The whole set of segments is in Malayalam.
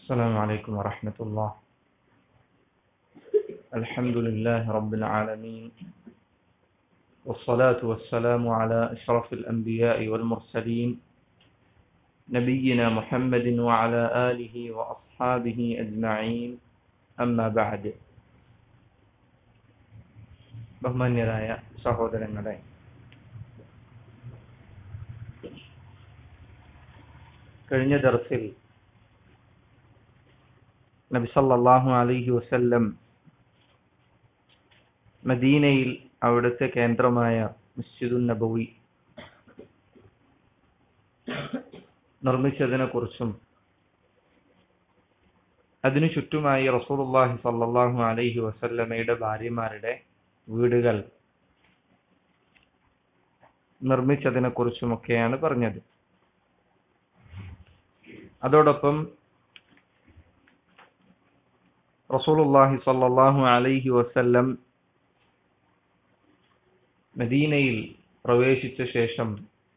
السلام عليكم ورحمة الله الحمد لله رب العالمين والصلاة والسلام على أشرف الأنبياء والمرسلين نبينا محمد وعلى آله وأصحابه أجمعين أما بعد ബഹുമാന്യരായ സഹോദരങ്ങളെ കഴിഞ്ഞ ദർസിൽ നബി സല്ലല്ലാഹു അലൈഹി വസല്ലം മദീനയിൽ അവിടുത്തെ കേന്ദ്രമായ മസ്ജിദുൻ നബവി നിർമ്മിച്ചതിനെ കുറിച്ചും അതിനു ചുറ്റുമായി റസൂലുള്ളാഹി സല്ലല്ലാഹു അലൈഹി വസല്ലമയുടെ ഭാര്യമാരുടെ വീടുകൾ നിർമ്മിച്ചതിനെ കുറിച്ചുമൊക്കെയാണ് പറഞ്ഞത് അതോടൊപ്പം റസൂലുള്ളാഹി സ്വല്ലല്ലാഹു അലൈഹി വസല്ലം മദീനയിൽ പ്രവേശിച്ച ശേഷം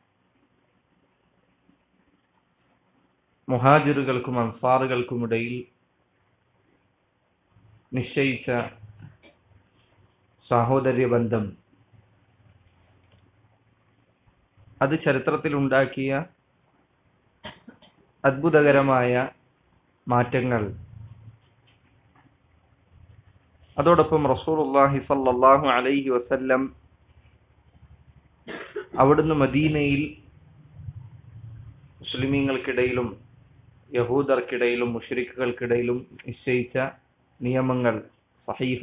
മുഹാജിറുകൾക്കും അൻസാറുകൾക്കുമിടയിൽ നിശ്ചയിച്ച സാഹോദര്യ ബന്ധം അത് ചരിത്രത്തിലുണ്ടാക്കിയ അത്ഭുതകരമായ മാറ്റങ്ങൾ അതോടൊപ്പം റസൂലുള്ളാഹി സല്ലല്ലാഹു അലൈഹി വസല്ലം അവിടുന്ന് മദീനയിൽ മുസ്ലിമീങ്ങൾക്കിടയിലും യഹൂദർക്കിടയിലും മുഷരിക്കുകൾക്കിടയിലും നിശ്ചയിച്ച നിയമങ്ങൾ സഹീഫ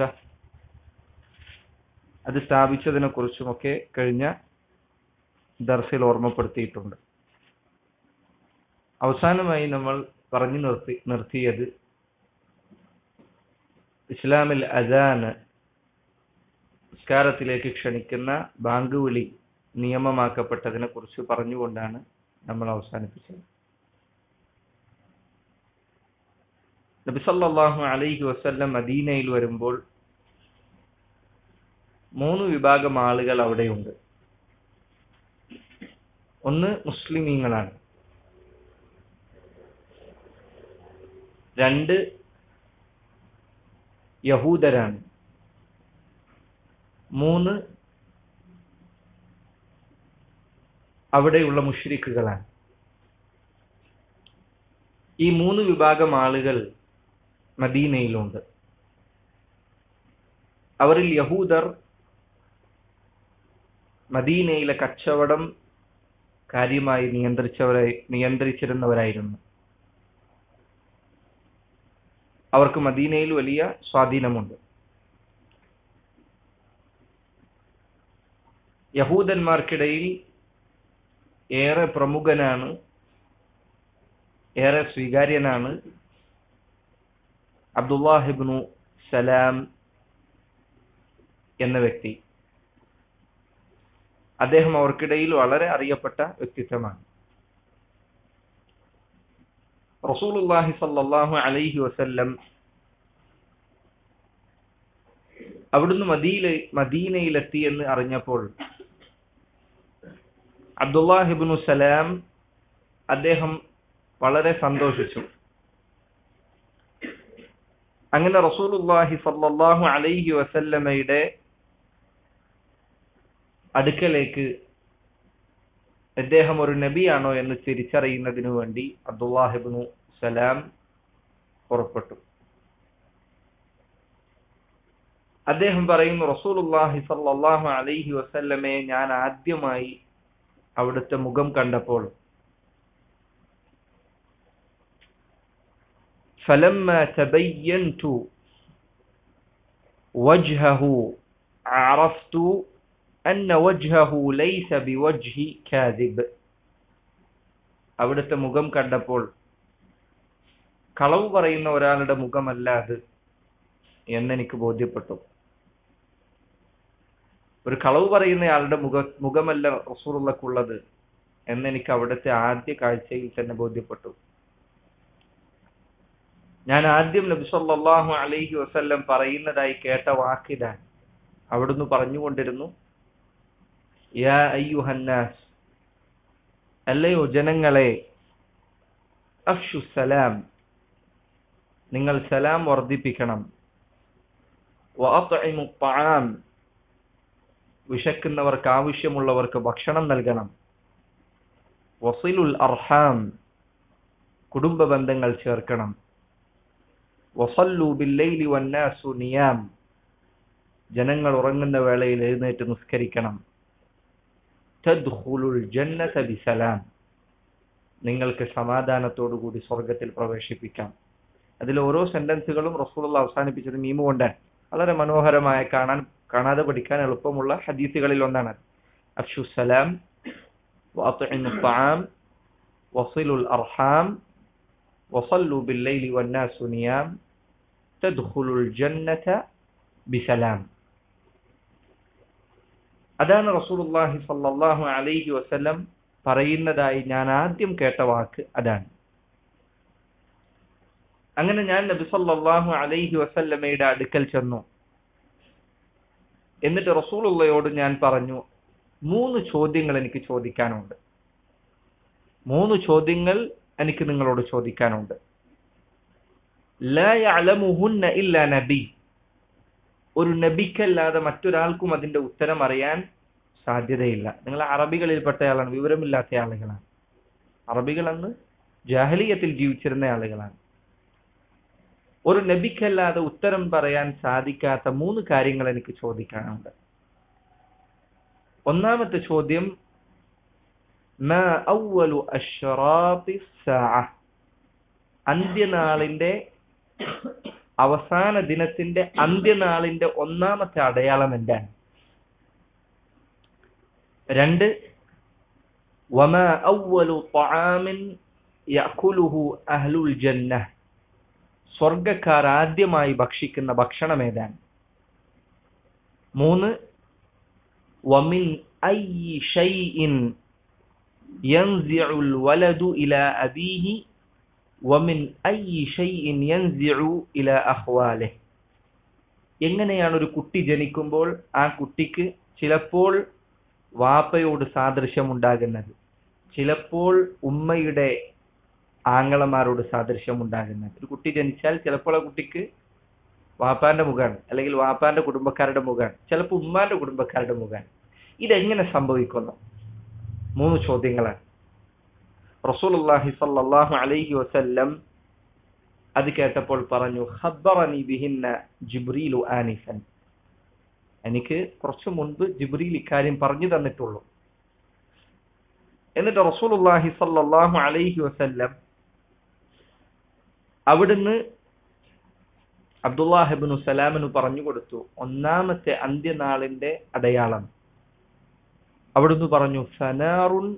അത് സ്ഥാപിച്ചതിനെ കുറിച്ചുമൊക്കെ കഴിഞ്ഞ ദർസിൽ ഓർമ്മപ്പെടുത്തിയിട്ടുണ്ട് അവസാനമായി നമ്മൾ പറഞ്ഞു നിർത്തി നിർത്തിയത് ഇസ്ലാമിൽ അജാന് നിസ്കാരത്തിലേക്ക് ക്ഷണിക്കുന്ന ബാങ്ക് വിളി നിയമമാക്കപ്പെട്ടതിനെ കുറിച്ച് പറഞ്ഞുകൊണ്ടാണ് നമ്മൾ അവസാനിപ്പിച്ചത് നബി സല്ലല്ലാഹു അലൈഹി വസല്ലം മദീനയിൽ വരുമ്പോൾ മൂന്ന് വിഭാഗം ആളുകൾ അവിടെയുണ്ട് ഒന്ന് മുസ്ലിമീങ്ങളാണ് രണ്ട് യഹൂദരാണ് മൂന്ന് അവിടെയുള്ള മുഷ്രിക്കുകളാണ് ഈ മൂന്ന് വിഭാഗം ആളുകൾ മദീനയിലുണ്ട് അവരിൽ യഹൂദർ മദീനയിലെ കച്ചവടം കാര്യമായി നിയന്ത്രിച്ചവരായി നിയന്ത്രിച്ചിരുന്നവരായിരുന്നു അവർക്ക് മദീനയിൽ വലിയ സ്വാധീനമുണ്ട് യഹൂദന്മാർക്കിടയിൽ ഏറെ പ്രമുഖനാണ് ഏറെ സ്വീകാര്യനാണ് അബ്ദുല്ലാഹിബ്നു സലാം എന്ന വ്യക്തി അദ്ദേഹം അവർക്കിടയിൽ വളരെ അറിയപ്പെട്ട വ്യക്തിത്വമാണ് റസൂലുള്ളാഹി സല്ലല്ലാഹു അലൈഹി വസല്ലം അവിടുന്ന് മദീല മദീനയിലെത്തി എന്ന് അറിഞ്ഞപ്പോൾ അബ്ദുല്ലാഹിബ്നു സലാം അദ്ദേഹം വളരെ സന്തോഷിച്ചു അങ്ങനെ റസൂലുള്ളാഹി സല്ലല്ലാഹു അലൈഹി വസല്ലമയുടെ അടുക്കലേക്ക് അദ്ദേഹം ഒരു നബിയാണോ എന്ന് തിരിച്ചറിയുന്നതിനു വേണ്ടി അബ്ദുല്ലാഹിബ്നു സലാം പുറപ്പെട്ടു അദ്ദേഹം പറയുന്നു റസൂലുള്ളാഹി സല്ലല്ലാഹു അലൈഹി വസല്ലമയെ ഞാൻ ആദ്യമായി അവിടുത്തെ മുഖം കണ്ടപ്പോൾ فلما تبينت وجهه عرفت أن وجهه ليس بوجه كاذب അവിടുത്തെ മുഖം കണ്ടപ്പോൾ കളവ് പറയുന്ന ഒരാളുടെ മുഖമല്ല അത് എന്നെനിക്ക് ബോധ്യപ്പെട്ടു ഒരു കളവ് പറയുന്നയാളുടെ മുഖ മുഖമല്ല റസൂറുള്ളക്കുള്ളത് എന്നെനിക്ക് അവിടുത്തെ ആദ്യ കാഴ്ചയിൽ തന്നെ ബോധ്യപ്പെട്ടു ഞാൻ ആദ്യം നബി സല്ലല്ലാഹു അലൈഹി വസല്ലം പറയുന്നതായി കേട്ട വാക്കിതാണ് അവിടുന്ന് പറഞ്ഞുകൊണ്ടിരുന്നു യാ അയ്യുഹന്നാസ് അല്ലയോ ജനങ്ങളെ അഫ്ഷു സലാം നിങ്ങൾ സലാം വർദ്ധിപ്പിക്കണം വഅത്ഇമു ത്വആം വിശക്കുന്നവർക്ക് ആവശ്യമുള്ളവർക്ക് ഭക്ഷണം നൽകണം വസിലുൽ അർഹാം കുടുംബ ബന്ധങ്ങൾ ചേർക്കണം വസല്ലു ബില്ലൈലി വന്നാസു നിയാം ജനങ്ങൾ ഉറങ്ങുന്ന വേളയിൽ എഴുന്നേറ്റ് നിസ്കരിക്കണം തദ്ഖുലുൽ ജന്നത ബിസലാം നിങ്ങൾക്ക് സമാധാനത്തോടു കൂടി സ്വർഗത്തിൽ പ്രവേശിപ്പിക്കാം അതിൽ ഓരോ സെന്റൻസുകളും റസൂലുള്ള അവസാനിപ്പിച്ചത് മീമു കൊണ്ടാണ് വളരെ മനോഹരമായ കാണാൻ കാണാതെ പഠിക്കാൻ എളുപ്പമുള്ള ഹദീസുകളിൽ ഒന്നാണ് അഫ്ഷു സലാം وأطعموا الطعام وصلوا الأرحام وصلوا بالليل والناس نيام تدخلوا الجنة بسلام അതാണ് റസൂലുള്ളാഹി സല്ലല്ലാഹു അലൈഹി വസല്ലം പറയുന്നതായി ഞാൻ ആദ്യം കേട്ട വാക്ക് അതാണ് അങ്ങനെ ഞാൻ നബി സല്ലല്ലാഹു അലൈഹി വസല്ലമയുടെ അടുക്കൽ ചെന്നു എന്നിട്ട് റസൂലുള്ളയോട് ഞാൻ പറഞ്ഞു മൂന്ന് ചോദ്യങ്ങൾ എനിക്ക് ചോദിക്കാനുണ്ട് മൂന്ന് ചോദ്യങ്ങൾ എനിക്ക് നിങ്ങളോട് ചോദിക്കാനുണ്ട് ലാ യഅലമുഹുന്ന ഇല്ലാ നബി ഒരു നബിക്കല്ലാതെ മറ്റൊരാൾക്കും അതിന്റെ ഉത്തരം അറിയാൻ സാധ്യതയില്ല നിങ്ങൾ അറബികളിൽപ്പെട്ട ആളാണ് വിവരമില്ലാത്ത ആളുകളാണ് അറബികൾ അന്ന് ജാഹലിയത്തിൽ ജീവിച്ചിരുന്ന ആളുകളാണ് ഒരു നബിക്കല്ലാതെ ഉത്തരം പറയാൻ സാധിക്കാത്ത മൂന്ന് കാര്യങ്ങൾ എനിക്ക് ചോദിക്കാനുണ്ട് ഒന്നാമത്തെ ചോദ്യം മാ അവ്വലു അഷ്റാത്തി സാഅ അന്ത്യനാളിന്റെ അവസാന ദിനത്തിന്റെ അന്ത്യനാളിന്റെ ഒന്നാമത്തെ അടയാളം എന്താണ് രണ്ട് വമാ അവ്വലു ത്വആമിൻ യഅകുലുഹു അഹ്ലുൽ ജന്നഹ് സ്വർഗക്കാർ ആദ്യമായി ഭക്ഷിക്കുന്ന ഭക്ഷണം ഏതാണ് മൂന്ന് ومن أي شيء ينزع الولد إلى أبيه ومن أي شيء ينزع إلى أخواله എങ്ങനെയാണ് ഒരു കുട്ടി ജനിക്കുമ്പോൾ ആ കുട്ടിക്ക് ചിലപ്പോൾ വാപ്പയോട് സാദൃശ്യമുണ്ടാകുന്നത് ചിലപ്പോൾ ഉമ്മയുടെ ആങ്ങളമാരോട് സാദൃശ്യമുണ്ടാകുന്നത് ഒരു കുട്ടി ജനിച്ചാൽ ചിലപ്പോൾ ആ കുട്ടിക്ക് വാപ്പാന്റെ മുഖാണ് അല്ലെങ്കിൽ വാപ്പാന്റെ കുടുംബക്കാരുടെ മുഖാണ് ചിലപ്പോൾ ഉമ്മാന്റെ കുടുംബക്കാരുടെ മുഖാണ് ഇതെങ്ങനെ സംഭവിക്കുന്നു മൂന്ന് ചോദ്യങ്ങളാണ് റസൂലുള്ളാഹി സല്ലല്ലാഹു അലൈഹി വസല്ലം അത് കേട്ടപ്പോൾ പറഞ്ഞു ഖബ്ബറനി ബിഹിന്ന ജിബ്രീലു ആനിഫൻ എനിക്ക് കുറച്ചു മുൻപ് ജിബ്രീൽ ഇക്കാര്യം പറഞ്ഞു തന്നിട്ടുള്ളൂ എന്നിട്ട് റസൂലുള്ളാഹി സല്ലല്ലാഹു അലൈഹി വസല്ലം അവിടുന്ന് അബ്ദുല്ലാഹിബിനു സലാമിന് പറഞ്ഞു കൊടുത്തു ഒന്നാമത്തെ അന്ത്യനാളിന്റെ അടയാളം അവിടുന്ന് പറഞ്ഞു ഫനാറുൻ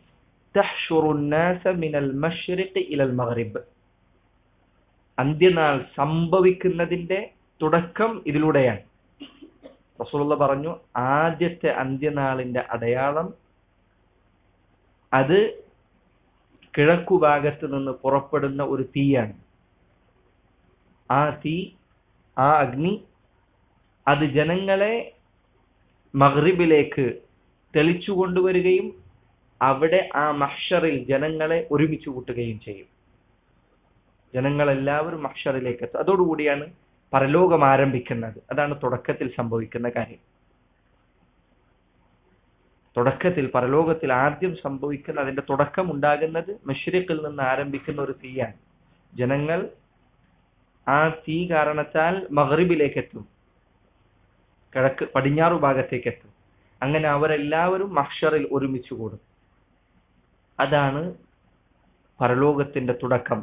മിനൽ മഷ്രിഖ് ഇലൽ മഗ്രിബ് അന്ത്യനാൾ സംഭവിക്കുന്നതിന്റെ തുടക്കം ഇതിലൂടെയാണ് റസൂലുള്ള പറഞ്ഞു ആദ്യത്തെ അന്ത്യനാളിന്റെ അടയാളം അത് കിഴക്കുഭാഗത്ത് നിന്ന് പുറപ്പെടുന്ന ഒരു തീയാണ് ആ തീ ആ അഗ്നി അത് ജനങ്ങളെ മഗ്രിബിലേക്ക് തെളിച്ചു കൊണ്ടുവരികയും അവിടെ ആ മഹ്ഷറിൽ ജനങ്ങളെ ഒരുമിച്ച് കൂട്ടുകയും ചെയ്യും ജനങ്ങളെല്ലാവരും മഹ്ഷറിലേക്ക് എത്തും അതോടുകൂടിയാണ് പരലോകം ആരംഭിക്കുന്നത് അതാണ് തുടക്കത്തിൽ സംഭവിക്കുന്ന കാര്യം തുടക്കത്തിൽ പരലോകത്തിൽ ആദ്യം സംഭവിക്കുന്ന അതിന്റെ തുടക്കം ഉണ്ടാകുന്നത് മഷ്രിഖിൽ നിന്ന് ആരംഭിക്കുന്ന ഒരു തീയാണ് ജനങ്ങൾ ആ തീ കാരണത്താൽ മഗ്രിബിലേക്ക് എത്തും കിഴക്ക് പടിഞ്ഞാറു ഭാഗത്തേക്ക് എത്തും അങ്ങനെ അവരെല്ലാവരും മഹ്ഷറിൽ ഒരുമിച്ച് കൂടും അതാണ് പരലോകത്തിന്റെ തുടക്കം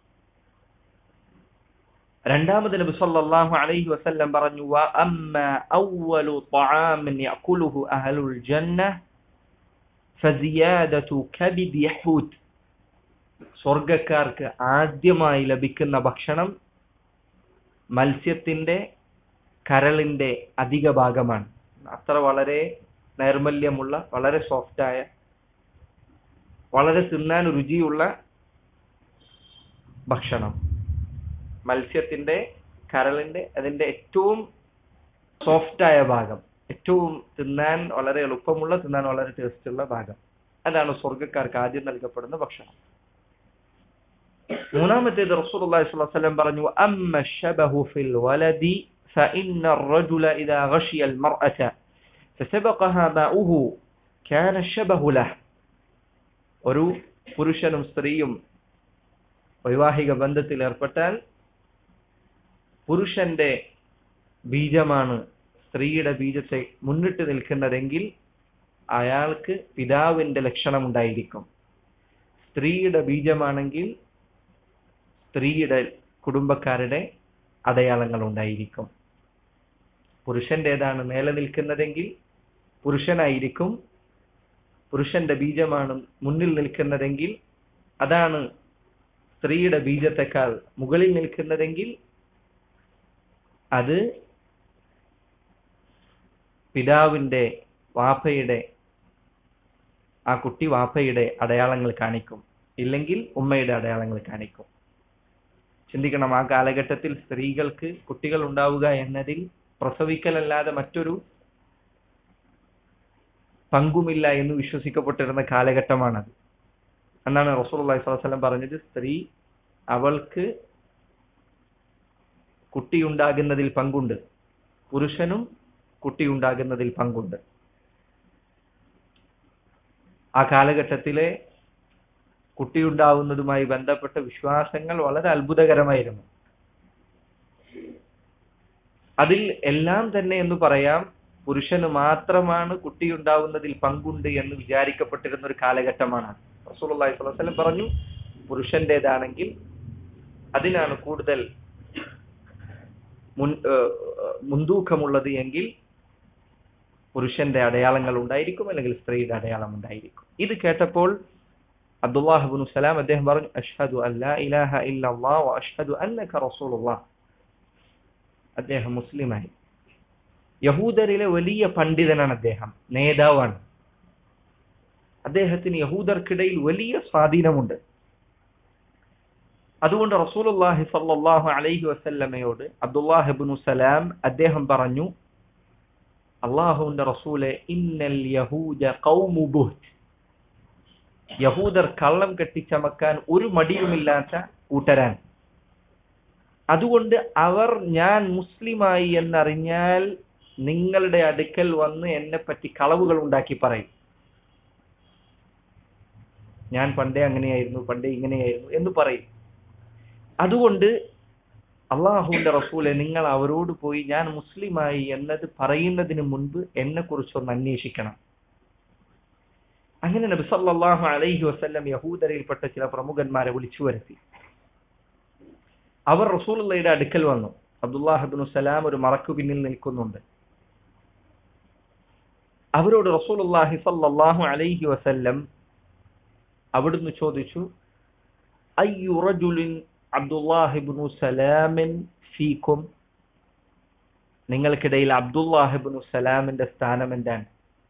രണ്ടാമത് നബി സല്ലല്ലാഹു അലൈഹി വസല്ലം പറഞ്ഞു വ അമ്മ അവ്വലു طعام يأكله أهل الجنة فزيادة كبد يحوت സ്വർഗക്കാർക്ക് ആദ്യമായി ലഭിക്കുന്ന ഭക്ഷണം മത്സ്യത്തിന്റെ കരളിന്റെ അധിക ഭാഗമാണ് അത്ര വളരെ നൈർമല്യമുള്ള വളരെ സോഫ്റ്റായ വളരെ തിന്നാൻ രുചിയുള്ള ഭക്ഷണം മത്സ്യത്തിന്റെ കരളിന്റെ അതിന്റെ ഏറ്റവും സോഫ്റ്റായ ഭാഗം ഏറ്റവും തിന്നാൻ വളരെ എളുപ്പമുള്ള തിന്നാൻ വളരെ ടേസ്റ്റുള്ള ഭാഗം അതാണ് സ്വർഗക്കാർക്ക് ആദ്യം നൽകപ്പെടുന്ന ഭക്ഷണം മൂന്നാമത്തേത് റസൂലുള്ളാഹി സ്വല്ലല്ലാഹു അലൈഹി വസല്ലം പറഞ്ഞു അമ്മ ശബഹു ഫിൽ വലദി فإن الرجل إذا غشي المرأة فسبقها ماؤه كان الشبه له ഒരു പുരുഷനും സ്ത്രീയും വൈവാഹിക ബന്ധത്തിൽ ഏർപ്പെട്ടാൽ പുരുഷന്റെ ബീജമാണ് സ്ത്രീയുടെ ബീജത്തെ മുന്നിട്ട് നിൽക്കുന്നതെങ്കിൽ അയാൾക്ക് പിതാവിന്റെ ലക്ഷണം ഉണ്ടായിരിക്കും സ്ത്രീയുടെ ബീജമാണെങ്കിൽ സ്ത്രീയുടെ കുടുംബക്കാരുടെ അടയാളങ്ങൾ ഉണ്ടായിരിക്കും പുരുഷന്റേതാണ് മേലെ നിൽക്കുന്നതെങ്കിൽ പുരുഷനായിരിക്കും പുരുഷന്റെ ബീജമാണ് മുന്നിൽ നിൽക്കുന്നതെങ്കിൽ അതാണ് സ്ത്രീയുടെ ബീജത്തെക്കാൾ മുകളിൽ നിൽക്കുന്നതെങ്കിൽ അത് പിതാവിന്റെ വാപ്പയുടെ ആ കുട്ടി വാപ്പയുടെ അടയാളങ്ങൾ കാണിക്കും ഇല്ലെങ്കിൽ ഉമ്മയുടെ അടയാളങ്ങൾ കാണിക്കും ചിന്തിക്കണം ആ കാലഘട്ടത്തിൽ സ്ത്രീകൾക്ക് കുട്ടികൾ ഉണ്ടാവുക എന്നതിൽ പ്രസവിക്കലല്ലാതെ മറ്റൊരു പങ്കുമില്ല എന്ന് വിശ്വസിക്കപ്പെട്ടിരുന്ന കാലഘട്ടമാണത് എന്നാണ് റസൂൽ അള്ളഹി സ്വലം പറഞ്ഞത് സ്ത്രീ അവൾക്ക് കുട്ടിയുണ്ടാകുന്നതിൽ പങ്കുണ്ട് പുരുഷനും കുട്ടിയുണ്ടാകുന്നതിൽ പങ്കുണ്ട് ആ കാലഘട്ടത്തിലെ കുട്ടിയുണ്ടാവുന്നതുമായി ബന്ധപ്പെട്ട വിശ്വാസങ്ങൾ വളരെ അത്ഭുതകരമായിരുന്നു അതിൽ എല്ലാം തന്നെ എന്ന് പറയാം പുരുഷന് മാത്രമാണ് കുട്ടിയുണ്ടാവുന്നതിൽ പങ്കുണ്ട് എന്ന് വിചാരിക്കപ്പെട്ടിരുന്ന ഒരു കാലഘട്ടമാണ് റസൂലുള്ളാഹി സ്വല്ലല്ലാഹു അലൈഹി വസല്ലം പറഞ്ഞു പുരുഷന്റേതാണെങ്കിൽ അതിനാണ് കൂടുതൽ മുൻ മുൻതൂക്കമുള്ളത് എങ്കിൽ പുരുഷന്റെ അടയാളങ്ങൾ ഉണ്ടായിരിക്കും അല്ലെങ്കിൽ സ്ത്രീയുടെ അടയാളം ഉണ്ടായിരിക്കും ഇത് കേട്ടപ്പോൾ അബ്ദുല്ലാഹിബ്നു സലാം അദ്ദേഹം പറഞ്ഞു അഷ്ഹദു അല്ലാ ഇലാഹ ഇല്ലല്ലാഹ് വ അഷ്ഹദു അന്നക റസൂലുള്ളാഹ് അദ്ദേഹം മുസ്ലിമായി യഹൂദരിലെ വലിയ പണ്ഡിതനാണ് അദ്ദേഹം നേതാവാണ് അദ്ദേഹത്തിന് യഹൂദർക്കിടയിൽ വലിയ സ്വാധീനമുണ്ട് അതുകൊണ്ട് റസൂലുള്ളാഹി സല്ലല്ലാഹു അലൈഹി വസല്ലമയോട് അബ്ദുല്ലാഹിബ്നു സലാം അദ്ദേഹം പറഞ്ഞു അള്ളാഹുവിന്റെ റസൂലെ ഇന്നൽ യഹൂദ ഖൗമു ബുഹ്ത് യഹൂദർ കള്ളം കെട്ടിച്ചമക്കാൻ ഒരു മടിയുമില്ലാത്ത കൂട്ടരാൻ അതുകൊണ്ട് അവർ ഞാൻ മുസ്ലിമായി എന്നറിഞ്ഞാൽ നിങ്ങളുടെ അടുക്കൽ വന്ന് എന്നെ പറ്റി കളവുകൾ ഉണ്ടാക്കി പറയും ഞാൻ പണ്ടേ അങ്ങനെയായിരുന്നു പണ്ടേ ഇങ്ങനെയായിരുന്നു എന്ന് പറയും അതുകൊണ്ട് അള്ളാഹുവിന്റെ റസൂലെ നിങ്ങൾ അവരോട് പോയി ഞാൻ മുസ്ലിമായി എന്നത് പറയുന്നതിന് മുൻപ് എന്നെ കുറിച്ചൊന്ന് അന്വേഷിക്കണം അങ്ങനെ നബി സല്ലല്ലാഹു അലൈഹി വസല്ലം യഹൂദരയിൽപ്പെട്ട ചില പ്രമുഖന്മാരെ വിളിച്ചു വരുത്തി അവർ റസൂലുള്ളയുടെ അടുക്കൽ വന്നു അബ്ദുല്ലാഹിബ്നു സലാം ഒരു മറക്കു പിന്നിൽ നിൽക്കുന്നുണ്ട് അവരോട് റസൂലുള്ളാഹി സല്ലല്ലാഹു അലൈഹി വസല്ലം അവിടുന്ന് ചോദിച്ചു അയ്യു റജുലിൻ അബ്ദുല്ലാഹിബ്നു സലാമിൻ ഫീക്കും നിങ്ങൾക്കിടയിൽ അബ്ദുല്ലാഹിബ്നു സലാമിന്റെ സ്ഥാനം എന്താണ്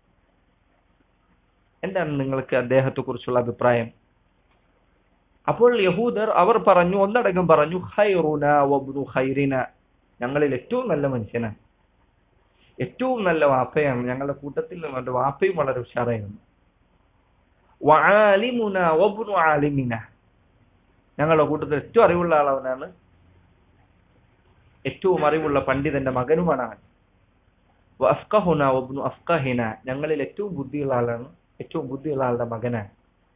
എന്താണ് നിങ്ങൾക്ക് അദ്ദേഹത്തെ കുറിച്ചുള്ള അഭിപ്രായം അപ്പോൾ യഹൂദർ അവർ പറഞ്ഞു ഒന്നടങ്കം പറഞ്ഞു ഹൈറുന വബ്നു ഹൈറിന ഞങ്ങളിൽ ഏറ്റവും നല്ല മനുഷ്യനാണ് ഏറ്റവും നല്ല വാപ്പയാണ് ഞങ്ങളുടെ കൂട്ടത്തിൽ അവന്റെ വാപ്പയും വളരെ ഉഷാറായിരുന്നു വആലിമുന വബ്നു ആലിമിന ഞങ്ങളുടെ കൂട്ടത്തിൽ ഏറ്റവും അറിവുള്ള ആളവനാണ് ഏറ്റവും അറിവുള്ള പണ്ഡിതന്റെ മകനുമാണ് അവൻ അഫ്കഹുന വബ്നു അഫ്കഹിന ഞങ്ങളിൽ ഏറ്റവും ബുദ്ധിയുള്ള ആളാണ് ഏറ്റവും ബുദ്ധിയുള്ള ആളുടെ മകനാണ്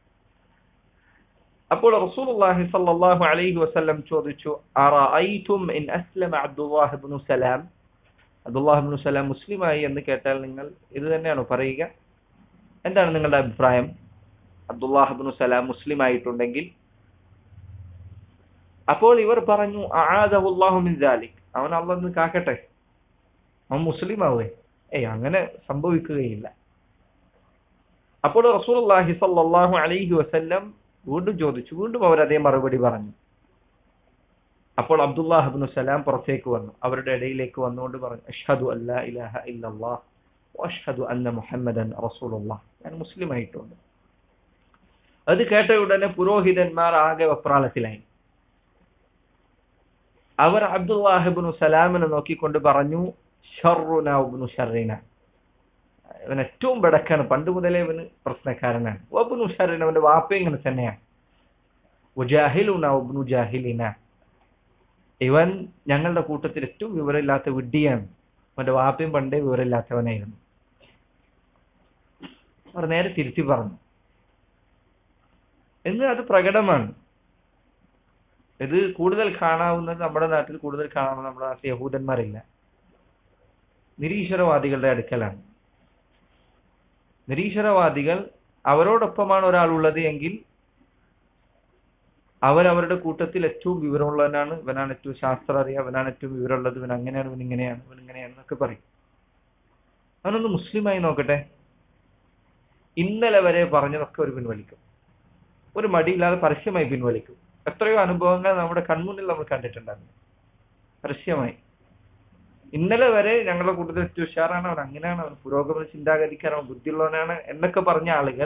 അപ്പോൾ റസൂലുള്ളാഹി സ്വല്ലല്ലാഹു അലൈഹി വസല്ലം ചോദിച്ചു അറഅയ്തും ഇൻ അസ്ലമ അബ്ദുല്ലാഹ് ഇബ്നു സലാം അബ്ദുല്ലാഹ് ഇബ്നു സലാം മുസ്ലിമായി എന്ന് കേട്ടാൽ നിങ്ങൾ ഇത് തന്നെയാണോ പറയുക എന്താണ് നിങ്ങളുടെ അഭിപ്രായം അബ്ദുല്ലാഹ് ഇബ്നു സലാം മുസ്ലിം ആയിട്ടുണ്ടെങ്കിൽ അപ്പോൾ ഇവർ പറഞ്ഞു അആദഹുല്ലാഹു മിൻ ദാലിക് അവൻ അള്ളാഹ് നിന്ന് കാക്കട്ടെ അവൻ മുസ്ലിം ആവേ ഏയ് അങ്ങനെ സംഭവിക്കുകയില്ല അപ്പോൾ റസൂലുള്ളാഹി സ്വല്ലല്ലാഹു അലൈഹി വസല്ലം വീണ്ടും ചോദിച്ചു വീണ്ടും അവർ അതേ മറുപടി പറഞ്ഞു അപ്പോൾ അബ്ദുല്ലാഹിബ്നു സലാം പുറത്തേക്ക് വന്നു അവരുടെ ഇടയിലേക്ക് വന്നുകൊണ്ട് പറഞ്ഞു അഷ്ഹദു അല്ലാ ഇലാഹ ഇല്ലല്ലാഹ് വഅഷ്ഹദു അന്ന മുഹമ്മദൻ റസൂലുള്ളാഹ് ഞാൻ മുസ്ലിം ആയിട്ടുണ്ട് അത് കേട്ട ഉടനെ പുരോഹിതന്മാർ ആകെ വെപ്രാളത്തിലായി അവർ അബ്ദുല്ലാഹിബ്നു സലാമിനെ നോക്കിക്കൊണ്ട് പറഞ്ഞു ഷർറുന ഉബ്നു ഷർറിന ഇവൻ ഏറ്റവും ബെടക്കാണ് പണ്ട് മുതലേ ഇവന് പ്രശ്നക്കാരനാണ് വബുനു ഷറിൻ അവന്റെ വാപ്പ ഇങ്ങനെ തന്നെയാണ് വജാഹിലുന ഉബ്നു ജാഹിലിന ഇവൻ ഞങ്ങളുടെ കൂട്ടത്തിൽ ഏറ്റവും വിവരമില്ലാത്ത വിഡ്ഢിയാണ് അവന്റെ വാപ്പയും പണ്ടേ വിവരമില്ലാത്തവനായിരുന്നു അവർ നേരെ തിരുത്തി പറഞ്ഞു എന്ന് അത് പ്രകടമാണ് ഇത് കൂടുതൽ കാണാവുന്നത് നമ്മുടെ നാട്ടിൽ കൂടുതൽ കാണാവുന്ന നമ്മുടെ നാട്ടിൽ യഹൂദന്മാരില്ല നിരീശ്വരവാദികളുടെ അടുക്കലാണ് നിരീശ്വരവാദികൾ അവരോടൊപ്പമാണ് ഒരാൾ ഉള്ളത് എങ്കിൽ അവരവരുടെ കൂട്ടത്തിൽ ഏറ്റവും വിവരമുള്ളവനാണ് ഇവനാണ് ഏറ്റവും ശാസ്ത്രം അറിയാം അവനാണ് ഏറ്റവും വിവരമുള്ളത് ഇവൻ അങ്ങനെയാണ് ഇവൻ ഇങ്ങനെയാണ് ഇവൻ ഇങ്ങനെയാണ് എന്നൊക്കെ പറയും അവനൊന്ന് മുസ്ലിമായി നോക്കട്ടെ ഇന്നലെ വരെ പറഞ്ഞതൊക്കെ ഒരു പിൻവലിക്കും ഒരു മടിയില്ലാതെ പരസ്യമായി പിൻവലിക്കും എത്രയോ അനുഭവങ്ങൾ നമ്മുടെ കൺമുന്നിൽ നമ്മൾ കണ്ടിട്ടുണ്ടായിരുന്നു പരസ്യമായി ഇന്നലെ വരെ ഞങ്ങളുടെ കൂട്ടത്തിൽ ഏറ്റവും ഉഷാറാണ് അവൻ അങ്ങനെയാണ് അവൻ പുരോഗമന ചിന്താഗതിക്കാരൻ ബുദ്ധിയുള്ളവനാണ് എന്നൊക്കെ പറഞ്ഞ ആളുകൾ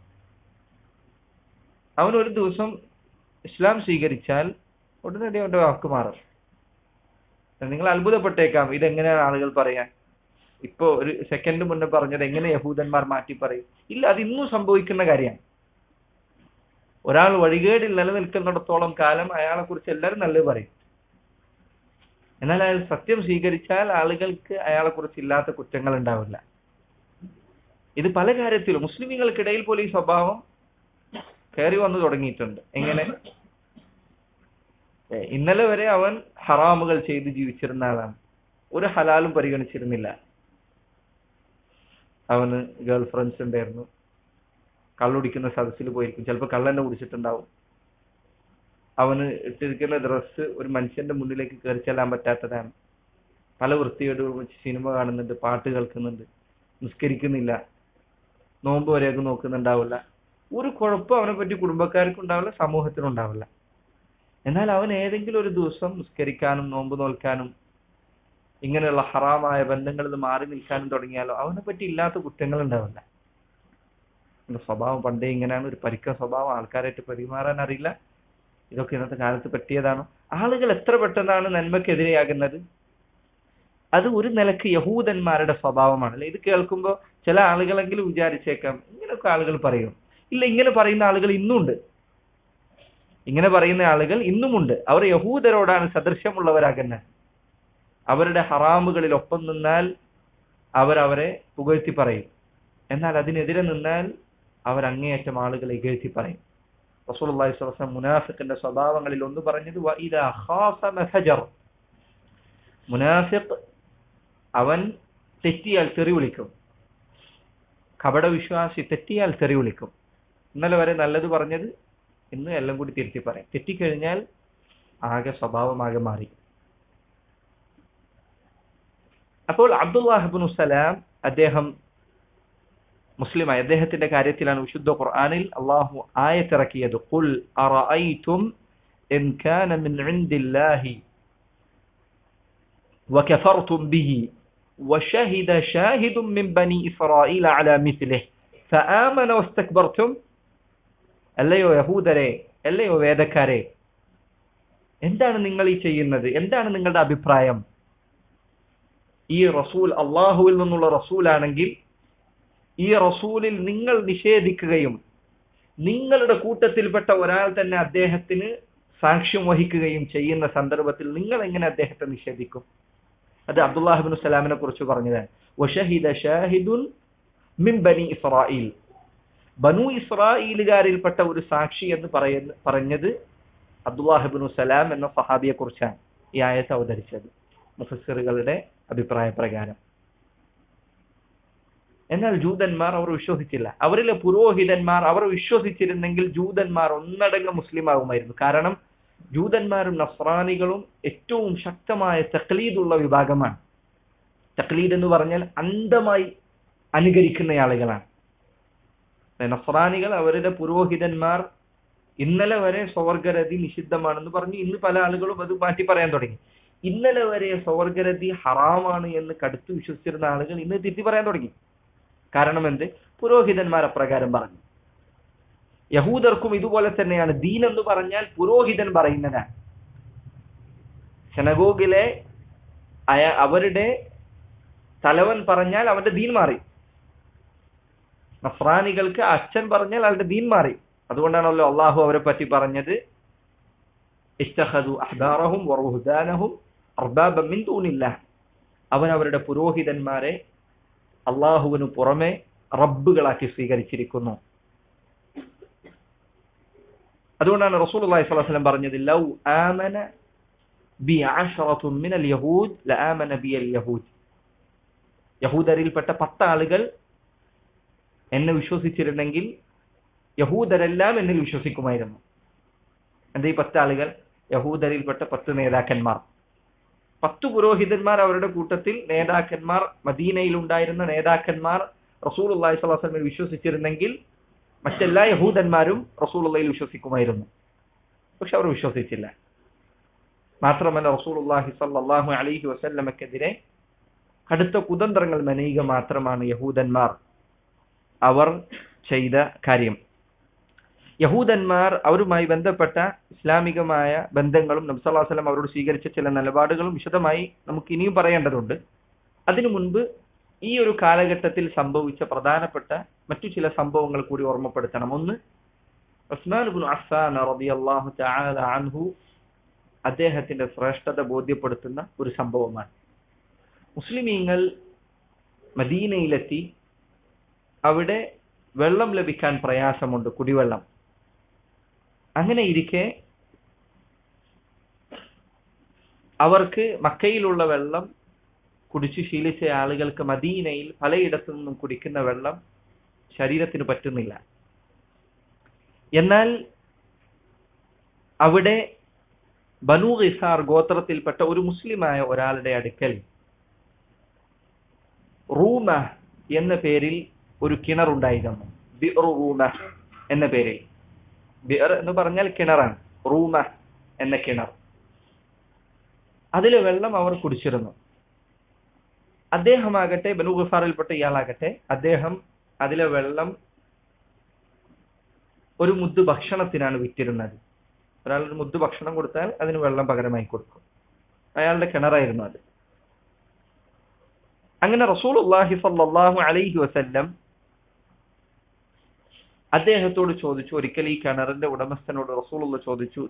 അവൻ ഒരു ദിവസം ഇസ്ലാം സ്വീകരിച്ചാൽ ഉടനടി അവന്റെ വാക്ക് മാറും നിങ്ങൾ അത്ഭുതപ്പെട്ടേക്കാം ഇതെങ്ങനെയാണ് ആളുകൾ പറയാൻ ഇപ്പോ ഒരു സെക്കൻഡ് മുന്നേ പറഞ്ഞത് എങ്ങനെ യഹൂദന്മാർ മാറ്റി പറയും ഇല്ല അത് ഇന്നും സംഭവിക്കുന്ന കാര്യമാണ് ഒരാൾ വഴികേടിൽ നിലനിൽക്കുന്നിടത്തോളം കാലം അയാളെ കുറിച്ച് എല്ലാവരും നല്ലത് പറയും എന്നാൽ അയാൾ സത്യം സ്വീകരിച്ചാൽ ആളുകൾക്ക് അയാളെ കുറിച്ച് ഇല്ലാത്ത കുറ്റങ്ങൾ ഉണ്ടാവില്ല ഇത് പല കാര്യത്തിലും മുസ്ലിമുകൾക്കിടയിൽ പോലും ഈ സ്വഭാവം കയറി വന്നു തുടങ്ങിയിട്ടുണ്ട് എങ്ങനെ ഏ, ഇന്നലെ വരെ അവൻ ഹറാമുകൾ ചെയ്ത് ജീവിച്ചിരുന്ന ആളാണ് ഒരു ഹലാലും പരിഗണിച്ചിരുന്നില്ല അവന് ഗേൾ ഫ്രണ്ട്സ് ഉണ്ടായിരുന്നു കള്ളുടിക്കുന്ന സദസ്സിൽ പോയിരിക്കും ചിലപ്പോൾ കള്ളെന്നെ കുടിച്ചിട്ടുണ്ടാവും അവന് ഇട്ടിരിക്കുന്ന ഡ്രസ്സ് ഒരു മനുഷ്യന്റെ മുന്നിലേക്ക് കയറി ചെല്ലാൻ പറ്റാത്തതാണ് പല വൃത്തിയോടും വെച്ച് സിനിമ കാണുന്നുണ്ട് പാട്ട് കേൾക്കുന്നുണ്ട് നിസ്കരിക്കുന്നില്ല നോമ്പ് വരെയൊക്കെ നോക്കുന്നുണ്ടാവില്ല ഒരു കുഴപ്പം അവനെ പറ്റി കുടുംബക്കാർക്കും ഉണ്ടാവില്ല സമൂഹത്തിനും ഉണ്ടാവില്ല എന്നാൽ അവൻ ഏതെങ്കിലും ഒരു ദിവസം നിസ്കരിക്കാനും നോമ്പ് നോൽക്കാനും ഇങ്ങനെയുള്ള ഹറാമായ ബന്ധങ്ങളിൽ നിന്ന് മാറി നിൽക്കാനും തുടങ്ങിയാലോ അവനെ പറ്റി ഇല്ലാത്ത കുറ്റങ്ങൾ ഉണ്ടാവില്ല അവന്റെ സ്വഭാവം പണ്ടേ ഇങ്ങനെയാണ് ഒരു പരിക്ക സ്വഭാവം ആൾക്കാരായിട്ട് പെരുമാറാൻ അറിയില്ല ഇതൊക്കെ ഇന്നത്തെ കാലത്ത് പറ്റിയതാണോ ആളുകൾ എത്ര പെട്ടെന്നാണ് നന്മക്കെതിരെയാകുന്നത് അത് ഒരു നിലക്ക് യഹൂദന്മാരുടെ സ്വഭാവമാണ് അല്ലെ ഇത് കേൾക്കുമ്പോൾ ചില ആളുകളെങ്കിലും വിചാരിച്ചേക്കാം ഇങ്ങനെയൊക്കെ ആളുകൾ പറയും ഇല്ല ഇങ്ങനെ പറയുന്ന ആളുകൾ ഇന്നുണ്ട് ഇങ്ങനെ പറയുന്ന ആളുകൾ ഇന്നുമുണ്ട് അവർ യഹൂദരോടാണ് സദൃശ്യമുള്ളവരാകുന്നത് അവരുടെ ഹറാമുകളിൽ ഒപ്പം നിന്നാൽ അവർ അവരെ പുകഴ്ത്തി പറയും എന്നാൽ അതിനെതിരെ നിന്നാൽ അവർ അങ്ങേയറ്റം ആളുകളെ ഇകഴ്ത്തി പറയും റസൂലുള്ളാഹി സ്വല്ലല്ലാഹു അലൈഹി വസല്ലം മുനാഫിഖിന്റെ സ്വഭാവങ്ങളിൽ ഒന്ന് പറഞ്ഞത് വഇദാ ഖാസമ ഫജർ മുനാഫിഖ് അവൻ തെറ്റിയാൽ തെറി വിളിക്കും കപട വിശ്വാസി തെറ്റിയാൽ തെറി വിളിക്കും ഇന്നലെ വരെ നല്ലത് പറഞ്ഞത് ഇന്ന് എല്ലാം കൂടി തിരുത്തി പറയും തെറ്റിക്കഴിഞ്ഞാൽ ആകെ സ്വഭാവമാകെ മാറി അപ്പോൾ അബ്ദുല്ലാഹിബിൻ സലാം അദ്ദേഹം മുസ്ലിമായി അദ്ദേഹത്തിന്റെ കാര്യത്തിലാണ് വിശുദ്ധ ഖുർആനിൽ അള്ളാഹു ആയത്തിറക്കിയത് ഖുൽ അറഅയ്തും ഇൻ കാന മിൻ ഇൻദില്ലാഹി وكفرتم به وشهد شاهد من بني إسرائيل على مثله فآمن واستكبرتم അല്ലയോ യഹൂദരെ അല്ലയോ വേദക്കാരെ എന്താണ് നിങ്ങൾ ഈ ചെയ്യുന്നത് എന്താണ് നിങ്ങളുടെ അഭിപ്രായം ഈ റസൂൽ അള്ളാഹുവിൽ നിന്നുള്ള റസൂലാണെങ്കിൽ ഈ റസൂലിൽ നിങ്ങൾ നിഷേധിക്കുകയും നിങ്ങളുടെ കൂട്ടത്തിൽപ്പെട്ട ഒരാൾ തന്നെ അദ്ദേഹത്തിന് സാക്ഷ്യം വഹിക്കുകയും ചെയ്യുന്ന സന്ദർഭത്തിൽ നിങ്ങൾ എങ്ങനെ അദ്ദേഹത്തെ നിഷേധിക്കും അത് അബ്ദുല്ലാഹിബിൻ സലാമിനെ കുറിച്ച് പറഞ്ഞതാണ് വഷഹിദ ഷാഹിദുൻ മിൻ ബനി ഇസ്രായേൽ ബനു ഇസ്രായേലുകാരിൽപ്പെട്ട ഒരു സാക്ഷി എന്ന് പറയുന്ന പറഞ്ഞത് അബ്ദുല്ലാഹിബിൻ സലാം എന്ന സഹാബിയെ കുറിച്ചാണ് ഈ ആയത്ത് അവതരിച്ചത് മുഫസ്സിറുകളുടെ അഭിപ്രായ പ്രകാരം എന്നാൽ ജൂതന്മാർ അവർ വിശ്വസിച്ചില്ല അവരിലെ പുരോഹിതന്മാർ അവർ വിശ്വസിച്ചിരുന്നെങ്കിൽ ജൂതന്മാർ ഒന്നടങ്കം മുസ്ലിം ആകുമായിരുന്നു കാരണം ജൂതന്മാരും നസ്രാനികളും ഏറ്റവും ശക്തമായ തക്ലീദുള്ള വിഭാഗമാണ് തക്ലീദ് എന്ന് പറഞ്ഞാൽ അന്ധമായി അനുകരിക്കുന്ന ആളുകളാണ് നസ്രാനികൾ അവരുടെ പുരോഹിതന്മാർ ഇന്നലെ വരെ സ്വർഗരതി നിഷിദ്ധമാണെന്ന് പറഞ്ഞ് ഇന്ന് പല ആളുകളും അത് മാറ്റി പറയാൻ തുടങ്ങി ഇന്നലെ വരെ സ്വർഗരതി ഹറാമാണ് എന്ന് കടുത്തു വിശ്വസിച്ചിരുന്ന ആളുകൾ ഇന്ന് തിരുത്തി പറയാൻ തുടങ്ങി കാരണം എന്ത് പുരോഹിതന്മാർ അപ്രകാരം പറഞ്ഞു യഹൂദർക്കും ഇതുപോലെ തന്നെയാണ് ദീൻ എന്ന് പറഞ്ഞാൽ പുരോഹിതൻ പറയുന്നതാണ് സെനഗോഗിലെ അയ അവരുടെ തലവൻ പറഞ്ഞാൽ അവന്റെ ദീൻ മാറി നഫ്രാനികൾക്ക് അച്ഛൻ പറഞ്ഞാൽ അവരുടെ ദീൻ മാറി അതുകൊണ്ടാണല്ലോ അള്ളാഹു അവരെ പറ്റി പറഞ്ഞത് ഇഷ്ടഹദു അഹ്ബാറഹും വറുഹുദാനഹും അർബാബം മിൻ ദൂനില്ലാഹ് അവൻ അവരുടെ പുരോഹിതന്മാരെ അള്ളാഹുവിനു പുറമെ റബ്ബുകളാക്കി സ്വീകരിച്ചിരിക്കുന്നു അതുകൊണ്ടാണ് റസൂൽ അള്ളാഹി സ്വലാഹു വസ്ലം പറഞ്ഞത് ലൗ ആമന ബി ആഷറത്തു മിനൽ യഹൂദ് ലആമന ബി അൽ യഹൂദ് യഹൂദരിൽപ്പെട്ട പത്ത് ആളുകൾ എന്നെ വിശ്വസിച്ചിരുന്നെങ്കിൽ യഹൂദരെല്ലാം എന്നിൽ വിശ്വസിക്കുമായിരുന്നു എന്താ ഈ പത്ത് ആളുകൾ യഹൂദരിൽപ്പെട്ട പത്ത് നേതാക്കന്മാർ പത്തു പുരോഹിതന്മാർ അവരുടെ കൂട്ടത്തിൽ നേതാക്കന്മാർ മദീനയിൽ ഉണ്ടായിരുന്ന നേതാക്കന്മാർ റസൂൽ അള്ളാഹി സ്വലാസ്ലമിൽ വിശ്വസിച്ചിരുന്നെങ്കിൽ മറ്റെല്ലാ യഹൂദന്മാരും റസൂൽ അള്ളയിൽ വിശ്വസിക്കുമായിരുന്നു പക്ഷെ അവർ വിശ്വസിച്ചില്ല മാത്രമല്ല റസൂൽ അള്ളാഹി സല്ലാഹു അലൈഹി വസല്ലമക്കെതിരെ കടുത്ത കുതന്ത്രങ്ങൾ മെനയുക മാത്രമാണ് യഹൂദന്മാർ അവർ ചെയ്ത കാര്യം യഹൂദന്മാർ അവരുമായി ബന്ധപ്പെട്ട ഇസ്ലാമികമായ ബന്ധങ്ങളും നബ്സല്ലാസ്ലം അവരോട് സ്വീകരിച്ച ചില നിലപാടുകളും വിശദമായി നമുക്ക് ഇനിയും പറയേണ്ടതുണ്ട് അതിനു മുൻപ് ഈ ഒരു കാലഘട്ടത്തിൽ സംഭവിച്ച പ്രധാനപ്പെട്ട മറ്റു ചില സംഭവങ്ങൾ കൂടി ഓർമ്മപ്പെടുത്തണം ഒന്ന് ഉസ്മാൻ ബിൻ അഫ്സാൻ റളിയല്ലാഹു തആല അൻഹു അദ്ദേഹത്തിന്റെ ശ്രേഷ്ഠത ബോധ്യപ്പെടുത്തുന്ന ഒരു സംഭവമാണ് മുസ്ലിമീങ്ങൾ മദീനയിലെത്തി അവിടെ വെള്ളം ലഭിക്കാൻ പ്രയാസമുണ്ട് കുടിവെള്ളം അങ്ങനെ ഇരിക്കെ അവർക്ക് മക്കയിലുള്ള വെള്ളം കുടിച്ചു ശീലിച്ച ആളുകൾക്ക് മദീനയിൽ പലയിടത്തു നിന്നും കുടിക്കുന്ന വെള്ളം ശരീരത്തിന് പറ്റുന്നില്ല എന്നാൽ അവിടെ ബനു ഇസാർ ഗോത്രത്തിൽപ്പെട്ട ഒരു മുസ്ലിമായ ഒരാളുടെ അടുക്കൽ റൂമ എന്ന പേരിൽ ഒരു കിണറുണ്ടായിരുന്നു ബിർ റൂമ എന്ന പേരിൽ ബിർ എന്ന് പറഞ്ഞാൽ കിണറാണ് റൂമ എന്ന കിണർ അതിലെ വെള്ളം അവർ കുടിച്ചിരുന്നു അദ്ദേഹമാകട്ടെ ബനു ഗുഫാറിൽപ്പെട്ട ഇയാളാകട്ടെ അദ്ദേഹം അതിലെ വെള്ളം ഒരു മുദ്ദ് ഭക്ഷണത്തിനാണ് വിറ്റിരുന്നത് ഒരാൾ ഒരു മുദ്ദ് ഭക്ഷണം കൊടുത്താൽ അതിന് വെള്ളം പകരമായി കൊടുക്കും അയാളുടെ കിണറായിരുന്നു അത് അങ്ങനെ റസൂൽ അള്ളാഹി സല്ലാഹു അലൈഹി വസല്ലം അദ്ദേഹത്തോട് ചോദിച്ചു ഒരിക്കൽ ഈ കിണറിന്റെ ഉടമസ്ഥനോട് റസൂലുള്ള ചോദിച്ചു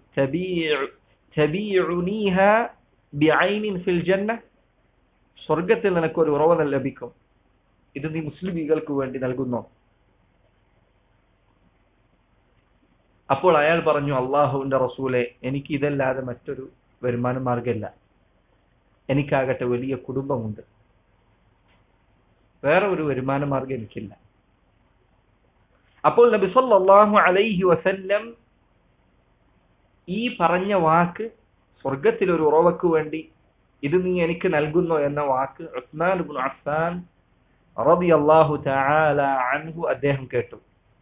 ഫിൽ ജന്ന സ്വർഗത്തിൽ നിനക്ക് ഒരു ഉറവ ലഭിക്കും ഇത് നീ മുസ്ലിമീകൾക്ക് വേണ്ടി നൽകുന്നോ അപ്പോൾ അയാൾ പറഞ്ഞു അള്ളാഹുവിന്റെ റസൂലെ എനിക്ക് ഇതല്ലാതെ മറ്റൊരു വരുമാന മാർഗമില്ല എനിക്കാകട്ടെ വലിയ കുടുംബമുണ്ട് വേറെ ഒരു വരുമാന മാർഗം എനിക്കില്ല അപ്പോൾ നബി സല്ലല്ലാഹു അലൈഹി വസല്ലം ഈ പറഞ്ഞ വാക്ക് സ്വർഗത്തിൽ ഒരു ഉറവക്ക് വേണ്ടി ഇത് നീ എനിക്ക് നൽകുന്നോ എന്ന വാക്ക് ഉസ്മാൻ ഇബ്നു അഫ്ഫാൻ റളിയല്ലാഹു തആല അൻഹു അദ്ദേഹം കേട്ടു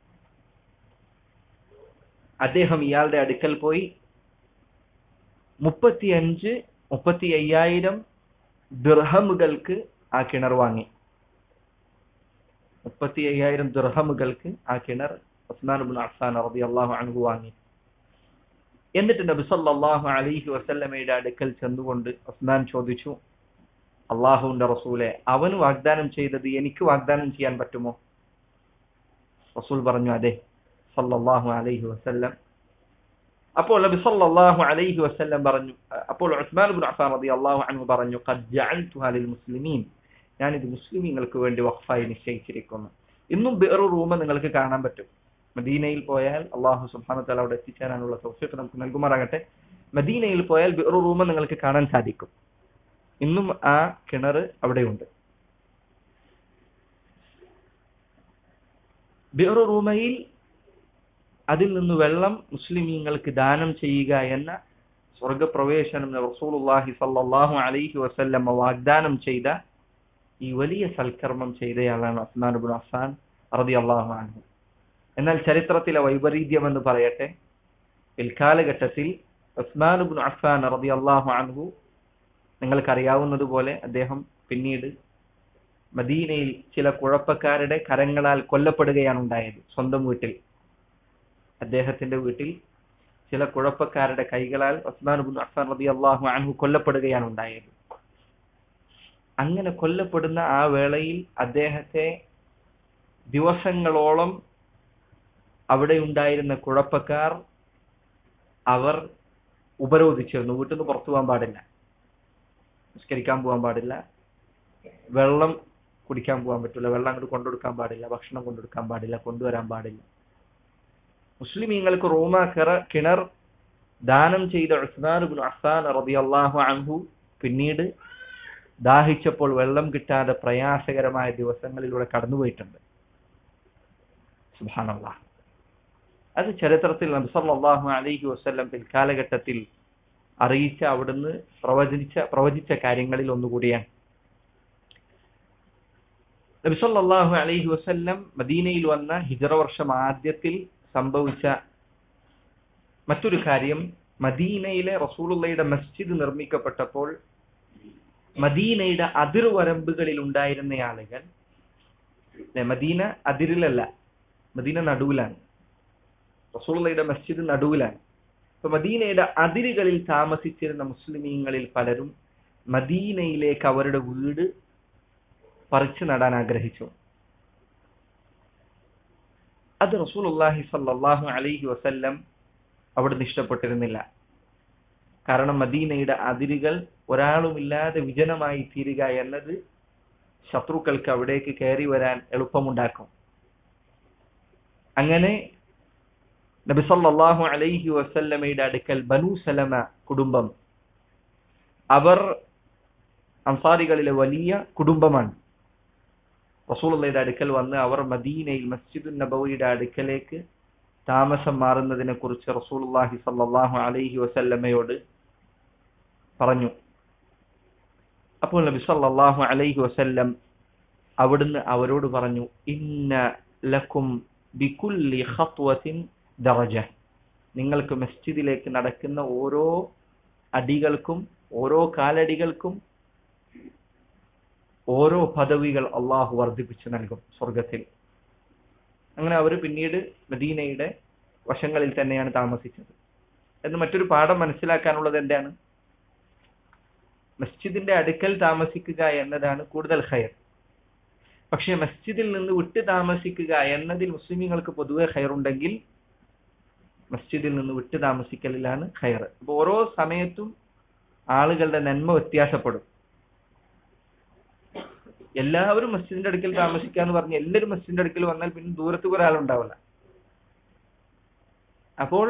അദ്ദേഹം ഇയാളുടെ അടുക്കൽ പോയി മുപ്പത്തിയഞ്ച് മുപ്പത്തി അയ്യായിരം ദിർഹമുകൾക്ക് ആ കിണർ വാങ്ങി മുപ്പത്തി അയ്യായിരം ദിർഹമുകൾക്ക് ആ കിണർ ഉസ്മാൻ ബിൻ അഫ്സാൻ റബി അള്ളാഹു അൻഹു വാങ്ങി എന്നിട്ട് നബി സല്ലല്ലാഹു അലൈഹി വസല്ലമയുടെ അടുക്കൽ ചെന്നുകൊണ്ട് ഉസ്മാൻ ചോദിച്ചു അള്ളാഹുവിന്റെ റസൂലെ അവന് വാഗ്ദാനം ചെയ്തത് എനിക്ക് വാഗ്ദാനം ചെയ്യാൻ പറ്റുമോ റസൂൽ പറഞ്ഞു അതെ സല്ലല്ലാഹു അലൈഹി വസല്ലം അപ്പോൾ നബി സല്ലല്ലാഹു അലൈഹി വസല്ലം പറഞ്ഞു അപ്പോൾ ഉസ്മാൻ ബിൻ അഫ്ഫാൻ റളിയല്ലാഹു അൻഹു പറഞ്ഞു ഖദ് ജഅൽതുഹാ ലിൽ മുസ്ലിമീൻ ഞാൻ ഇത് മുസ്ലിമീങ്ങൾക്ക് വേണ്ടി വഖഫായി നിശ്ചയിച്ചിരിക്കുന്നു ഇന്നും ബിർ റൂമ നിങ്ങൾക്ക് കാണാൻ പറ്റും മദീനയിൽ പോയാൽ അള്ളാഹു സുബ്ഹാനഹു തആല അവിടെ എത്തിച്ചേരാനുള്ള തൗഫീഖ് നമുക്ക് നൽകുമാറാകട്ടെ മദീനയിൽ പോയാൽ ബിർ റൂമ നിങ്ങൾക്ക് കാണാൻ സാധിക്കും ഇന്നും ആ കിണർ അവിടെയുണ്ട് ബിർ റൂമയിൽ അതിൽ നിന്ന് വെള്ളം മുസ്ലിമീങ്ങൾക്ക് ദാനം ചെയ്യുക എന്ന സ്വർഗപ്രവേശനം റസൂലുള്ളാഹി സല്ലല്ലാഹു അലൈഹി വസല്ലം വാഗ്ദാനം ചെയ്ത ഈ വലിയ സൽക്കർമ്മം ചെയ്തയാളാണ് ഉസ്മാൻ ഇബ്നു അഫ്ഫാൻ റളിയല്ലാഹു അൻഹു എന്നാൽ ചരിത്രത്തിലെ വൈപരീത്യം എന്ന് പറയട്ടെ പിൽക്കാലഘട്ടത്തിൽ ഉസ്മാൻ ഇബ്നു അഫ്ഫാൻ റളിയല്ലാഹു അൻഹു നിങ്ങൾക്കറിയാവുന്നതുപോലെ അദ്ദേഹം പിന്നീട് മദീനയിൽ ചില കുഴപ്പക്കാരുടെ കരങ്ങളാൽ കൊല്ലപ്പെടുകയാണ് ഉണ്ടായത് സ്വന്തം വീട്ടിൽ അദ്ദേഹത്തിന്റെ വീട്ടിൽ ചില കുഴപ്പക്കാരുടെ കൈകളാൽ ഉസ്മാൻ ബിൻ അഫ്ഫാൻ റളിയല്ലാഹു അൻഹു കൊല്ലപ്പെടുകയാണ് ഉണ്ടായത് അങ്ങനെ കൊല്ലപ്പെടുന്ന ആ വേളയിൽ അദ്ദേഹത്തെ ദിവസങ്ങളോളം അവിടെ ഉണ്ടായിരുന്ന കുഴപ്പക്കാർ അവർ ഉപരോധിച്ചിരുന്നു വീട്ടിൽ നിന്ന് പുറത്തു പോകാൻ പാടില്ല നിസ്കരിക്കാൻ പോകാൻ പാടില്ല വെള്ളം കുടിക്കാൻ പോകാൻ പറ്റില്ല വെള്ളം അങ്ങോട്ട് കൊണ്ടുകൊടുക്കാൻ പാടില്ല ഭക്ഷണം കൊണ്ടുകൊടുക്കാൻ പാടില്ല കൊണ്ടുവരാൻ പാടില്ല മുസ്ലിമീങ്ങൾക്ക് റൂമ കിറ കിണർ ദാനം ചെയ്ത ഉസ്മാൻ ബിൻ അഫ്സാൻ റളിയല്ലാഹു അൻഹു പിന്നീട് ദാഹിച്ചപ്പോൾ വെള്ളം കിട്ടാതെ പ്രയാസകരമായ ദിവസങ്ങളിലൂടെ കടന്നുപോയിട്ടുണ്ട് സുബ്ഹാനല്ലാഹ് അത് ചരിത്രത്തിൽ നബി സല്ലല്ലാഹു അലൈഹി വസല്ലം പിൽക്കാലഘട്ടത്തിൽ അറിയിച്ച അവിടുന്ന് പ്രവചിച്ച പ്രവചിച്ച കാര്യങ്ങളിൽ ഒന്നുകൂടിയാണ് നബി സല്ലല്ലാഹു അലൈഹി വസല്ലം മദീനയിൽ വന്ന ഹിജറ വർഷം ആദ്യത്തിൽ സംഭവിച്ച മറ്റൊരു കാര്യം മദീനയിലെ റസൂലുള്ളയുടെ മസ്ജിദ് നിർമ്മിക്കപ്പെട്ടപ്പോൾ മദീനയുടെ അതിർവരമ്പുകളിൽ ഉണ്ടായിരുന്ന ആളുകൾ ല്ലേ, മദീന അതിരിലല്ല മദീന നടുവിലാണ് റസൂലുള്ളയുടെ മസ്ജിദ് നടുവിലാണ് അപ്പൊ മദീനയുടെ അതിരുകളിൽ താമസിച്ചിരുന്ന മുസ്ലിമീങ്ങളിൽ പലരും മദീനയിലേക്ക് അവരുടെ വീട് പറിച്ചു നടാൻ ആഗ്രഹിച്ചു അത് റസൂലുള്ളാഹി സല്ലല്ലാഹു അലൈഹി വസല്ലം അവിടുന്ന് ഇഷ്ടപ്പെട്ടിരുന്നില്ല കാരണം മദീനയുടെ അതിരുകൾ ഒരാളുമില്ലാതെ വിജനമായി തീരുക എന്നത് ശത്രുക്കൾക്ക് അവിടേക്ക് കയറി വരാൻ എളുപ്പമുണ്ടാക്കും അങ്ങനെ നബി സല്ലല്ലാഹു അലൈഹി വസല്ലമയുടെ അടുക്കൽ ബനു സലമ കുടുംബം അവർ അൻസാരികളിലെ വലിയ കുടുംബമാണ് റസൂലുള്ളയുടെ അടുക്കൽ വന്ന് അവർ മദീനയിൽ മസ്ജിദുൻ നബവിയുടെ അടുക്കലേക്ക് താമസം മാറുന്നതിനെ കുറിച്ച് റസൂലുള്ളാഹി സല്ലല്ലാഹു അലൈഹി വസല്ലമയോട് പറഞ്ഞു അപ്പോൾ നബി സല്ലല്ലാഹു അലൈഹി വസല്ലം അവിടുന്ന് അവരോട് പറഞ്ഞു ഇന്ന ലക്കും ബികുല്ലി ഖത്വത്തിൻ ദറജ നിങ്ങൾക്ക് മസ്ജിദിലേക്ക് നടക്കുന്ന ഓരോ അടികൾക്കും ഓരോ കാലടികൾക്കും ഓരോ പദവികൾ അള്ളാഹു വർദ്ധിപ്പിച്ചു നൽകും സ്വർഗത്തിൽ അങ്ങനെ അവർ പിന്നീട് മദീനയുടെ വശങ്ങളിൽ തന്നെയാണ് താമസിച്ചത് എന്ന് മറ്റൊരു പാഠം മനസ്സിലാക്കാനുള്ളത് എന്താണ് മസ്ജിദിന്റെ അടുക്കൽ താമസിക്കുക എന്നതാണ് കൂടുതൽ ഖൈർ പക്ഷെ മസ്ജിദിൽ നിന്ന് വിട്ട് താമസിക്കുക എന്നതിൽ മുസ്ലിമീങ്ങൾക്ക് പൊതുവെ ഖൈറുണ്ടെങ്കിൽ മസ്ജിദിൽ നിന്ന് വിട്ട് താമസിക്കലിലാണ് ഖൈർ അപ്പൊ ഓരോ സമയത്തും ആളുകളുടെ നന്മ വ്യത്യാസപ്പെടും എല്ലാവരും മസ്ജിദിന്റെ അടുക്കൽ താമസിക്കുക എന്ന് പറഞ്ഞ് എല്ലാവരും മസ്ജിദിന്റെ അടുക്കൽ വന്നാൽ പിന്നെ ദൂരത്ത് ഒരാളുണ്ടാവില്ല അപ്പോൾ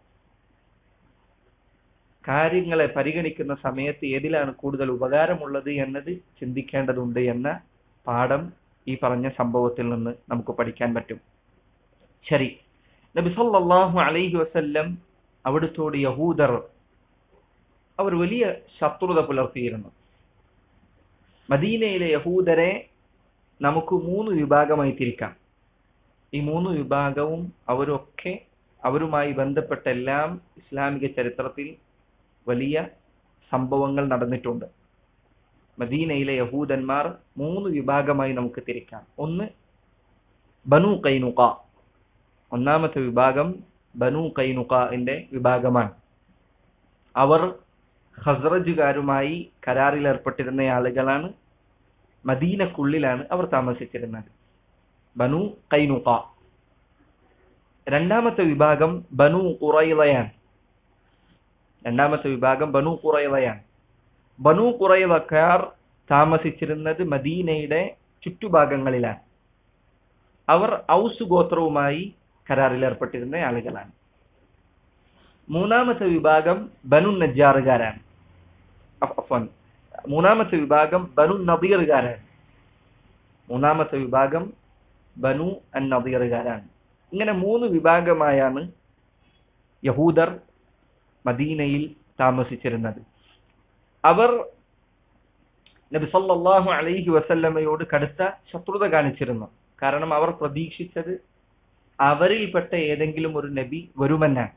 കാര്യങ്ങളെ പരിഗണിക്കുന്ന സമയത്ത് ഏതിലാണ് കൂടുതൽ ഉപകാരമുള്ളത് എന്നത് ചിന്തിക്കേണ്ടതുണ്ട് എന്ന പാഠം ഈ പറഞ്ഞ സംഭവത്തിൽ നിന്ന് നമുക്ക് പഠിക്കാൻ പറ്റും ശരി നബി സല്ലല്ലാഹു അലൈഹി വസല്ലം അവിടുത്തോട് യഹൂദർ അവർ വലിയ ശത്രുത പുലർത്തിയിരുന്നു മദീനയിലെ യഹൂദരെ നമുക്ക് മൂന്ന് വിഭാഗമായി തിരിക്കാം ഈ മൂന്ന് വിഭാഗവും അവരൊക്കെ അവരുമായി ബന്ധപ്പെട്ട എല്ലാം ഇസ്ലാമിക ചരിത്രത്തിൽ വലിയ സംഭവങ്ങൾ നടന്നിട്ടുണ്ട് മദീനയിലെ യഹൂദന്മാർ മൂന്ന് വിഭാഗമായി നമുക്ക് തിരിക്കാം ഒന്ന് ബനു കൈനുക ഒന്നാമത്തെ വിഭാഗം ബനു കൈനുഖന്റെ വിഭാഗമാണ് അവർ ഖസ്റജുകാരുമായി കരാറിൽ ഏർപ്പെട്ടിരുന്ന ആളുകളാണ് മദീനക്കുള്ളിലാണ് അവർ താമസിച്ചിരുന്നത് ബനു കൈനുക രണ്ടാമത്തെ വിഭാഗം ബനു കുറയിളയാണ് രണ്ടാമത്തെ വിഭാഗം ബനു കുറയിളയാണ് ബനു കുറയിളക്കാർ താമസിച്ചിരുന്നത് മദീനയുടെ ചുറ്റുഭാഗങ്ങളിലാണ് അവർ ഔസ് ഗോത്രവുമായി കരാറിൽ ഏർപ്പെട്ടിരുന്ന ആളുകളാണ് മൂന്നാമത്തെ വിഭാഗം ബനു നജ്ജാറുകാരാണ് അഫ്വാൻ മൂന്നാമത്തെ വിഭാഗം ബനു നദീറുകാരാണ് മൂന്നാമത്തെ വിഭാഗം ബനു അൻ നദീറുകാരാണ് ഇങ്ങനെ മൂന്ന് വിഭാഗമായാണ് യഹൂദർ മദീനയിൽ താമസിച്ചിരുന്നത് അവർ നബി സല്ലല്ലാഹു അലൈഹി വസല്ലമയോട് കടുത്ത ശത്രുത കാണിച്ചിരുന്നു കാരണം അവർ പ്രതീക്ഷിച്ചത് അവരിൽപ്പെട്ട ഏതെങ്കിലും ഒരു നബി വരുമെന്നാണ്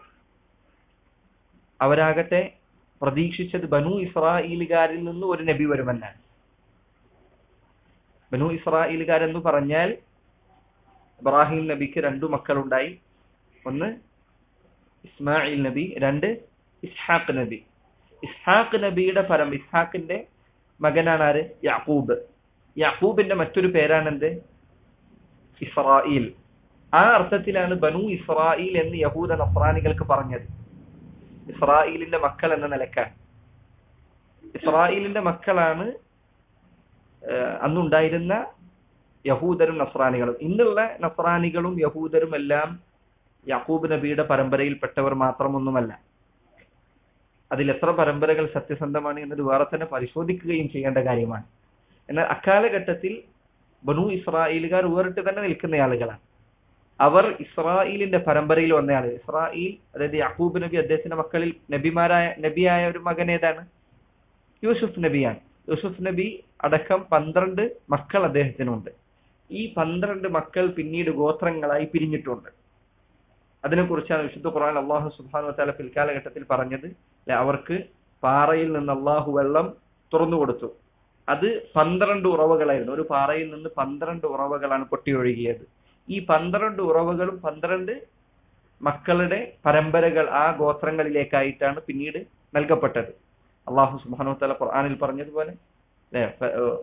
അവരാകട്ടെ പ്രതീക്ഷിച്ചത് ബനു ഇസ്രായേലുകാരിൽ നിന്ന് ഒരു നബി വരുമെന്നാണ് ബനു ഇസ്രായേലുകാരെന്ന് പറഞ്ഞാൽ ഇബ്രാഹിം നബിക്ക് രണ്ടു മക്കളുണ്ടായി ഒന്ന് ഇസ്മായിൽ നബി രണ്ട് ഇസ്ഹാഖ് നബി ഇസ്ഹാഖ് നബിയുടെ പരം ഇസ്ഹാഖിന്റെ മകനാണ് ആര് യാക്കൂബ് യാക്കൂബിന്റെ മറ്റൊരു പേരാണ് എന്ത് ഇസ്രായേൽ ആ അർത്ഥത്തിലാണ് ബനു ഇസ്രായേൽ എന്ന് യഹൂദ നസ്രാനികൾക്ക് പറഞ്ഞത് ഇസ്രായേലിന്റെ മക്കൾ എന്ന നിലക്കാണ് ഇസ്രായേലിന്റെ മക്കളാണ് ഏഹ്, അന്നുണ്ടായിരുന്ന യഹൂദരും നസ്രാനികളും ഇന്നുള്ള നസ്രാനികളും യഹൂദരും എല്ലാം യാക്കൂബ് നബിയുടെ പരമ്പരയിൽപ്പെട്ടവർ മാത്രമൊന്നുമല്ല അതിൽ എത്ര പരമ്പരകൾ സത്യസന്ധമാണ് എന്നത് വേറെ തന്നെ പരിശോധിക്കുകയും ചെയ്യേണ്ട കാര്യമാണ് എന്നാൽ അക്കാലഘട്ടത്തിൽ ബനു ഇസ്രായേലുകാർ വേറിട്ട് തന്നെ നിൽക്കുന്ന ആളുകളാണ് അവർ ഇസ്രായേലിന്റെ പരമ്പരയിൽ വന്ന ആളുകൾ ഇസ്രായേൽ അതായത് യാക്കൂബ് നബി അദ്ദേഹത്തിന്റെ മക്കളിൽ നബിമാരായ നബിയായ ഒരു മകൻ ഏതാണ് യൂസുഫ് നബിയാണ് യൂസുഫ് നബി അടക്കം പന്ത്രണ്ട് മക്കൾ അദ്ദേഹത്തിനുണ്ട് ഈ പന്ത്രണ്ട് മക്കൾ പിന്നീട് ഗോത്രങ്ങളായി പിരിഞ്ഞിട്ടുണ്ട് അതിനെക്കുറിച്ചാണ് വിശുദ്ധ ഖുർആൻ അള്ളാഹു സുബ്ഹാനഹു വതആല പിൽക്കാലഘട്ടത്തിൽ പറഞ്ഞത് ല്ലേ, അവർക്ക് പാറയിൽ നിന്ന് അള്ളാഹു വെള്ളം തുറന്നു കൊടുത്തു അത് പന്ത്രണ്ട് ഉറവകളായിരുന്നു ഒരു പാറയിൽ നിന്ന് പന്ത്രണ്ട് ഉറവകളാണ് പൊട്ടിയൊഴുകിയത് ഈ പന്ത്രണ്ട് ഉറവകളും പന്ത്രണ്ട് മക്കളുടെ പരമ്പരകൾ ആ ഗോത്രങ്ങളിലേക്കായിട്ടാണ് പിന്നീട് നൽകപ്പെട്ടത് അള്ളാഹു സുബ്ഹാനഹു വതആല ഖുർആനിൽ പറഞ്ഞതുപോലെ ല്ലേ, ഫ- ഏഹ്,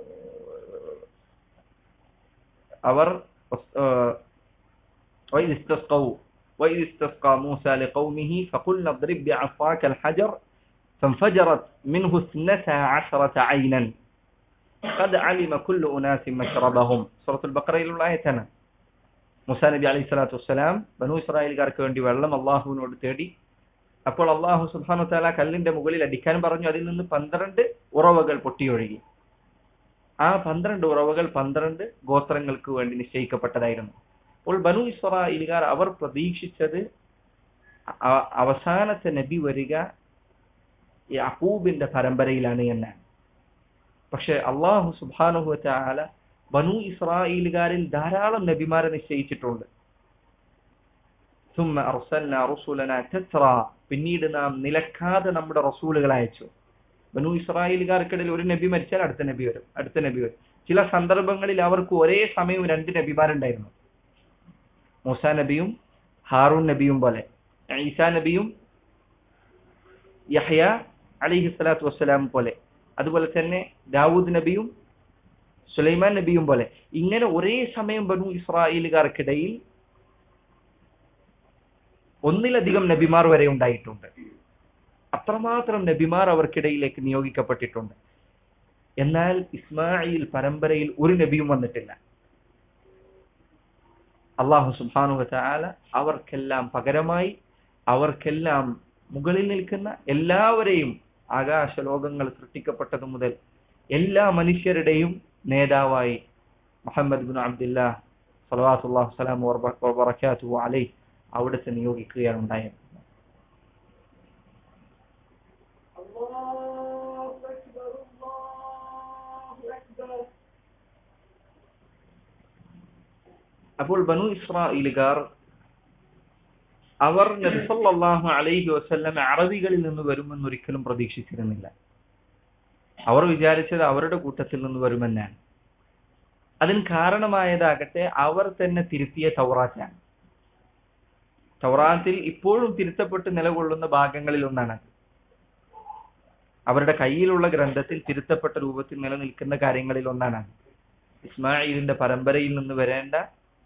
അവർ ഏഹ്, وإذ استسقوا وإذ استسقى موسى لقومه فقلنا اضرب بعصاك الحجر فانفجرت منه اثنتا عشرة عينا قد علم كل أناس مشربهم سورة البقرة إلى الآية മുസാ നബി അലൈഹി സ്വലാത്തു വസ്സലാം ബനു ഇസ്രായേൽക്കാർക്ക് വേണ്ടി വെള്ളം അള്ളാഹുവിനോട് തേടി അപ്പോൾ അള്ളാഹു സുബ്ഹാനഹു താല കല്ലിന്റെ മുകളിൽ അടിക്കാൻ പറഞ്ഞു അതിൽ നിന്ന് പന്ത്രണ്ട് ഉറവകൾ പൊട്ടിയൊഴുകി ആ പന്ത്രണ്ട് ഉറവകൾ പന്ത്രണ്ട് ഗോത്രങ്ങൾക്ക് വേണ്ടി നിശ്ചയിക്കപ്പെട്ടതായിരുന്നു അപ്പോൾ ബനു ഇസ്രായേലുകാർ അവർ പ്രതീക്ഷിച്ചത് അ- അവസാനത്തെ നബി വരിക യഹൂബിന്റെ പരമ്പരയിലാണ് എന്നാണ് പക്ഷെ അള്ളാഹു സുബാനുഹു താല ബനു ഇസ്രായേലുകാരിൽ ധാരാളം നബിമാരെ നിശ്ചയിച്ചിട്ടുണ്ട് ثم أرسلنا رسلنا تترى പിന്നീട് നാം നിലക്കാതെ നമ്മുടെ റസൂലുകൾ അയച്ചു ബനു ഇസ്രായേലുകാർക്കിടയിൽ ഒരു നബി മരിച്ചാൽ അടുത്ത നബി വരും അടുത്ത നബി വരും ചില സന്ദർഭങ്ങളിൽ അവർക്ക് ഒരേ സമയം രണ്ട് നബിമാരുണ്ടായിരുന്നു മൂസ നബിയും ഹാറൂൺ നബിയും പോലെ ഈസാ നബിയും യഹ്യ അലിഹി സ്വലാത്തു വസ്സലാം പോലെ അതുപോലെ തന്നെ ദാവൂദ് നബിയും സുലൈമാൻ നബിയും പോലെ ഇങ്ങനെ ഒരേ സമയം ബനു ഇസ്രായേലുകാർക്കിടയിൽ ഒന്നിലധികം നബിമാർ വരെ ഉണ്ടായിട്ടുണ്ട് അത്രമാത്രം നബിമാർ അവർക്കിടയിലേക്ക് നിയോഗിക്കപ്പെട്ടിട്ടുണ്ട് എന്നാൽ ഇസ്മായിൽ പരമ്പരയിൽ ഒരു നബിയും വന്നിട്ടില്ല അള്ളാഹു സുബാനു താല അവർക്കെല്ലാം പകരമായി അവർക്കെല്ലാം മുകളിൽ നിൽക്കുന്ന എല്ലാവരെയും ആകാശ ലോകങ്ങൾ സൃഷ്ടിക്കപ്പെട്ടതു മുതൽ എല്ലാ മനുഷ്യരുടെയും നേതാവായി മുഹമ്മദ് ബിൻ അബ്ദുല്ലാ സലവാത്തുല്ലാഹു സലാം വബറക്കാത്തു അലൈ അവിടുത്തെ നിയോഗിക്കുകയാണ് ഉണ്ടായത് അപ്പോൾ ബനു ഇസ്രായേലുകാർ അവർ നബിസല്ലാഹു അലൈഹി വസല്ലം അറബികളിൽ നിന്ന് വരുമെന്ന് ഒരിക്കലും പ്രതീക്ഷിച്ചിരുന്നില്ല അവർ വിചാരിച്ചത് അവരുടെ കൂട്ടത്തിൽ നിന്ന് വരുമെന്നാണ് അതിന് കാരണമായതാകട്ടെ അവർ തന്നെ തിരുത്തിയ തൗറാറ്റാണ് തൗറാത്തിൽ ഇപ്പോഴും തിരുത്തപ്പെട്ട് നിലകൊള്ളുന്ന ഭാഗങ്ങളിൽ ഒന്നാണത് അവരുടെ കയ്യിലുള്ള ഗ്രന്ഥത്തിൽ തിരുത്തപ്പെട്ട രൂപത്തിൽ നിലനിൽക്കുന്ന കാര്യങ്ങളിൽ ഒന്നാണത് ഇസ്മായിലിന്റെ പരമ്പരയിൽ നിന്ന് വരേണ്ട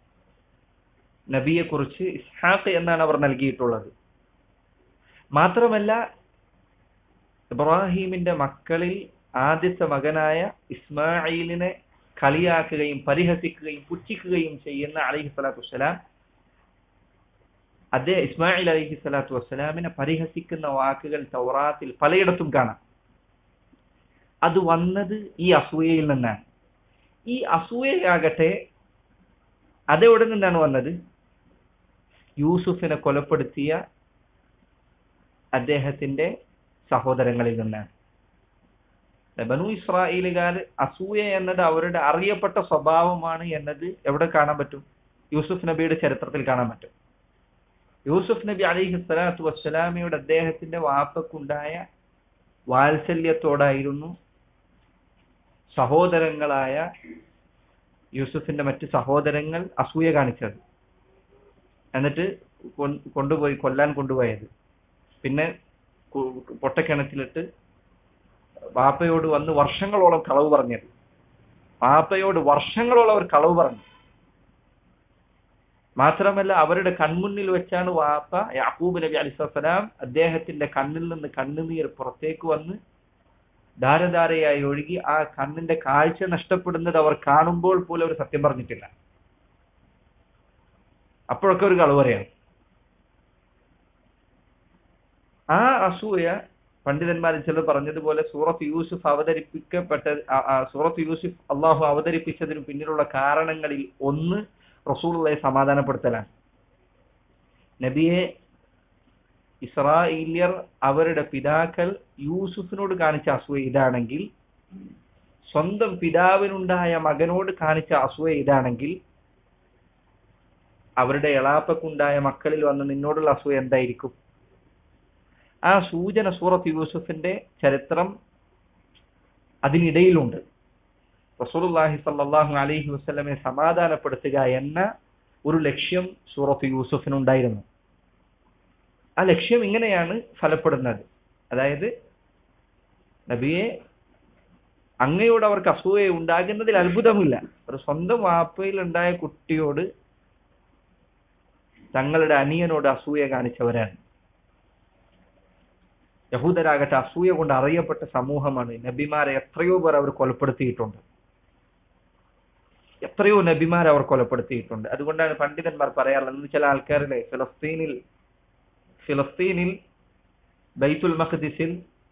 നബിയെ കുറിച്ച് ഇസ്ഹാഖ് എന്നാണ് അവർ നൽകിയിട്ടുള്ളത് മാത്രമല്ല ഇബ്രാഹീമിന്റെ മക്കളിൽ ആദ്യത്തെ മകനായ ഇസ്മായിലിനെ കളിയാക്കുകയും പരിഹസിക്കുകയും പുച്ഛിക്കുകയും ചെയ്യുന്ന അലൈഹി സ്വലാത്തു വസ്സലാം അദ്ദേഹം ഇസ്മായിൽ അലൈഹി സ്വലാത്തു വസ്സലാമിനെ പരിഹസിക്കുന്ന വാക്കുകൾ തൗറാത്തിൽ പലയിടത്തും കാണാം അത് വന്നത് ഈ അസൂയയിൽ നിന്നാണ് ഈ അസൂയയാകട്ടെ അതെവിടെ നിന്നാണ് വന്നത് യൂസുഫിനെ കൊലപ്പെടുത്തിയ അദ്ദേഹത്തിന്റെ സഹോദരങ്ങളിൽ നിന്നാണ് ബനു ഇസ്രായേലുകാർ അസൂയ എന്നത് അവരുടെ അറിയപ്പെട്ട സ്വഭാവമാണ് എന്നത് എവിടെ കാണാൻ പറ്റും യൂസുഫ് നബിയുടെ ചരിത്രത്തിൽ കാണാൻ പറ്റും യൂസുഫ് നബി അലിഹി സ്വലാത്തു വസ്സലാമിയുടെ അദ്ദേഹത്തിന്റെ വാപ്പക്കുണ്ടായ വാത്സല്യത്തോടായിരുന്നു സഹോദരങ്ങളായ യൂസുഫിന്റെ മറ്റ് സഹോദരങ്ങൾ അസൂയ കാണിച്ചത് എന്നിട്ട് കൊണ്ടുപോയി കൊല്ലാൻ കൊണ്ടുപോയത് പിന്നെ പൊട്ടക്കിണറ്റിലിട്ട് വാപ്പയോട് വന്ന് വർഷങ്ങളോളം കളവ് പറഞ്ഞത് വാപ്പയോട് വർഷങ്ങളോളം അവർ കളവ് പറഞ്ഞു മാത്രമല്ല അവരുടെ കൺമുന്നിൽ വെച്ചാണ് വാപ്പ യാക്കൂബ് നബി അലിസ്വലാം അദ്ദേഹത്തിന്റെ കണ്ണിൽ നിന്ന് കണ്ണുനീർ പുറത്തേക്ക് വന്ന് ധാരധാരയായി ഒഴുകി ആ കണ്ണിന്റെ കാഴ്ച നഷ്ടപ്പെടുന്നത് അവർ കാണുമ്പോൾ പോലും അവർ സത്യം പറഞ്ഞിട്ടില്ല അപ്പോഴൊക്കെ ഒരു കളവ് പറയാണ് ആ അസൂയ പണ്ഡിതന്മാരിൽ ചിലർ പറഞ്ഞതുപോലെ സൂറത്ത് യൂസുഫ് അവതരിപ്പിക്കപ്പെട്ട ആ- ആ സൂറത്ത് യൂസുഫ് അള്ളാഹു അവതരിപ്പിച്ചതിന് പിന്നിലുള്ള കാരണങ്ങളിൽ ഒന്ന് റസൂലുള്ളയെ സമാധാനപ്പെടുത്തലാണ് നബിയെ ഇസ്രായേലിയർ അവരുടെ പിതാക്കൾ യൂസുഫിനോട് കാണിച്ച അസൂയ ഇതാണെങ്കിൽ സ്വന്തം പിതാവിനുണ്ടായ മകനോട് കാണിച്ച അസൂയ ഇതാണെങ്കിൽ അവരുടെ എളാപ്പക്കുണ്ടായ മക്കളിൽ വന്ന് നിന്നോടുള്ള അസൂയ എന്തായിരിക്കും ആ സൂചന സൂറത്ത് യൂസുഫിന്റെ ചരിത്രം അതിനിടയിലുണ്ട് റസൂലുള്ളാഹി സല്ലല്ലാഹു അലൈഹി വസല്ലമയെ സമാധാനപ്പെടുത്തുക എന്ന ഒരു ലക്ഷ്യം സൂറത്ത് യൂസുഫിനുണ്ടായിരുന്നു ആ ലക്ഷ്യം ഇങ്ങനെയാണ് ഫലപ്പെടുന്നത് അതായത് നബിയെ അങ്ങയോട് അവർക്ക് അസൂയ ഉണ്ടാകുന്നതിൽ അത്ഭുതമില്ല ഒരു സ്വന്തം വാപ്പയിൽ ഉണ്ടായ കുട്ടിയോട് തങ്ങളുടെ അനിയനോട് അസൂയ കാണിച്ചവരാണ് യഹൂദരാകട്ടെ അസൂയ കൊണ്ട് അറിയപ്പെട്ട സമൂഹമാണ് നബിമാരെ എത്രയോ പേർ അവർ കൊലപ്പെടുത്തിയിട്ടുണ്ട് എത്രയോ നബിമാരെ അവർ കൊലപ്പെടുത്തിയിട്ടുണ്ട് അതുകൊണ്ടാണ് പണ്ഡിതന്മാർ പറയാറുള്ളത് ഇന്ന് ചില ആൾക്കാരിലെ ഫിലസ്തീനിൽ ഫിലസ്തീനിൽ ബൈത്തുൽ മഖ്ദിസിൽ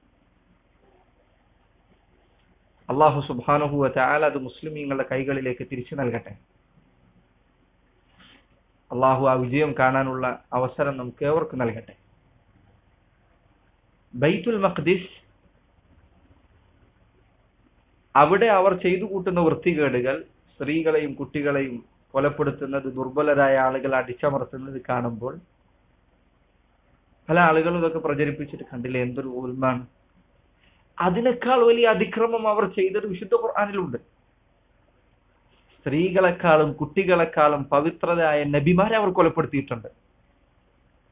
അള്ളാഹു സുബ്ഹാനഹു വതആല അത് മുസ്ലിമീങ്ങളുടെ കൈകളിലേക്ക് തിരിച്ചു നൽകട്ടെ അള്ളാഹു ആ വിജയം കാണാനുള്ള അവസരം നമുക്ക് ഏവർക്കും നൽകട്ടെ ബൈത്തുൽ മഖ്ദിസ് അവിടെ അവർ ചെയ്തു കൂട്ടുന്ന വൃത്തികേടുകൾ സ്ത്രീകളെയും കുട്ടികളെയും കൊലപ്പെടുത്തുന്നത് ദുർബലരായ ആളുകൾ അടിച്ചമർത്തുന്നത് കാണുമ്പോൾ പല ആളുകളും ഇതൊക്കെ പ്രചരിപ്പിച്ചിട്ട് കണ്ടില്ലേ എന്തൊരു ഉൽമാണ് അതിനേക്കാൾ വലിയ അതിക്രമം അവർ ചെയ്തത് വിശുദ്ധ ഖുർആാനിലുണ്ട് സ്ത്രീകളെക്കാളും കുട്ടികളെക്കാളും പവിത്രരായ നബിമാരെ അവർ കൊലപ്പെടുത്തിയിട്ടുണ്ട്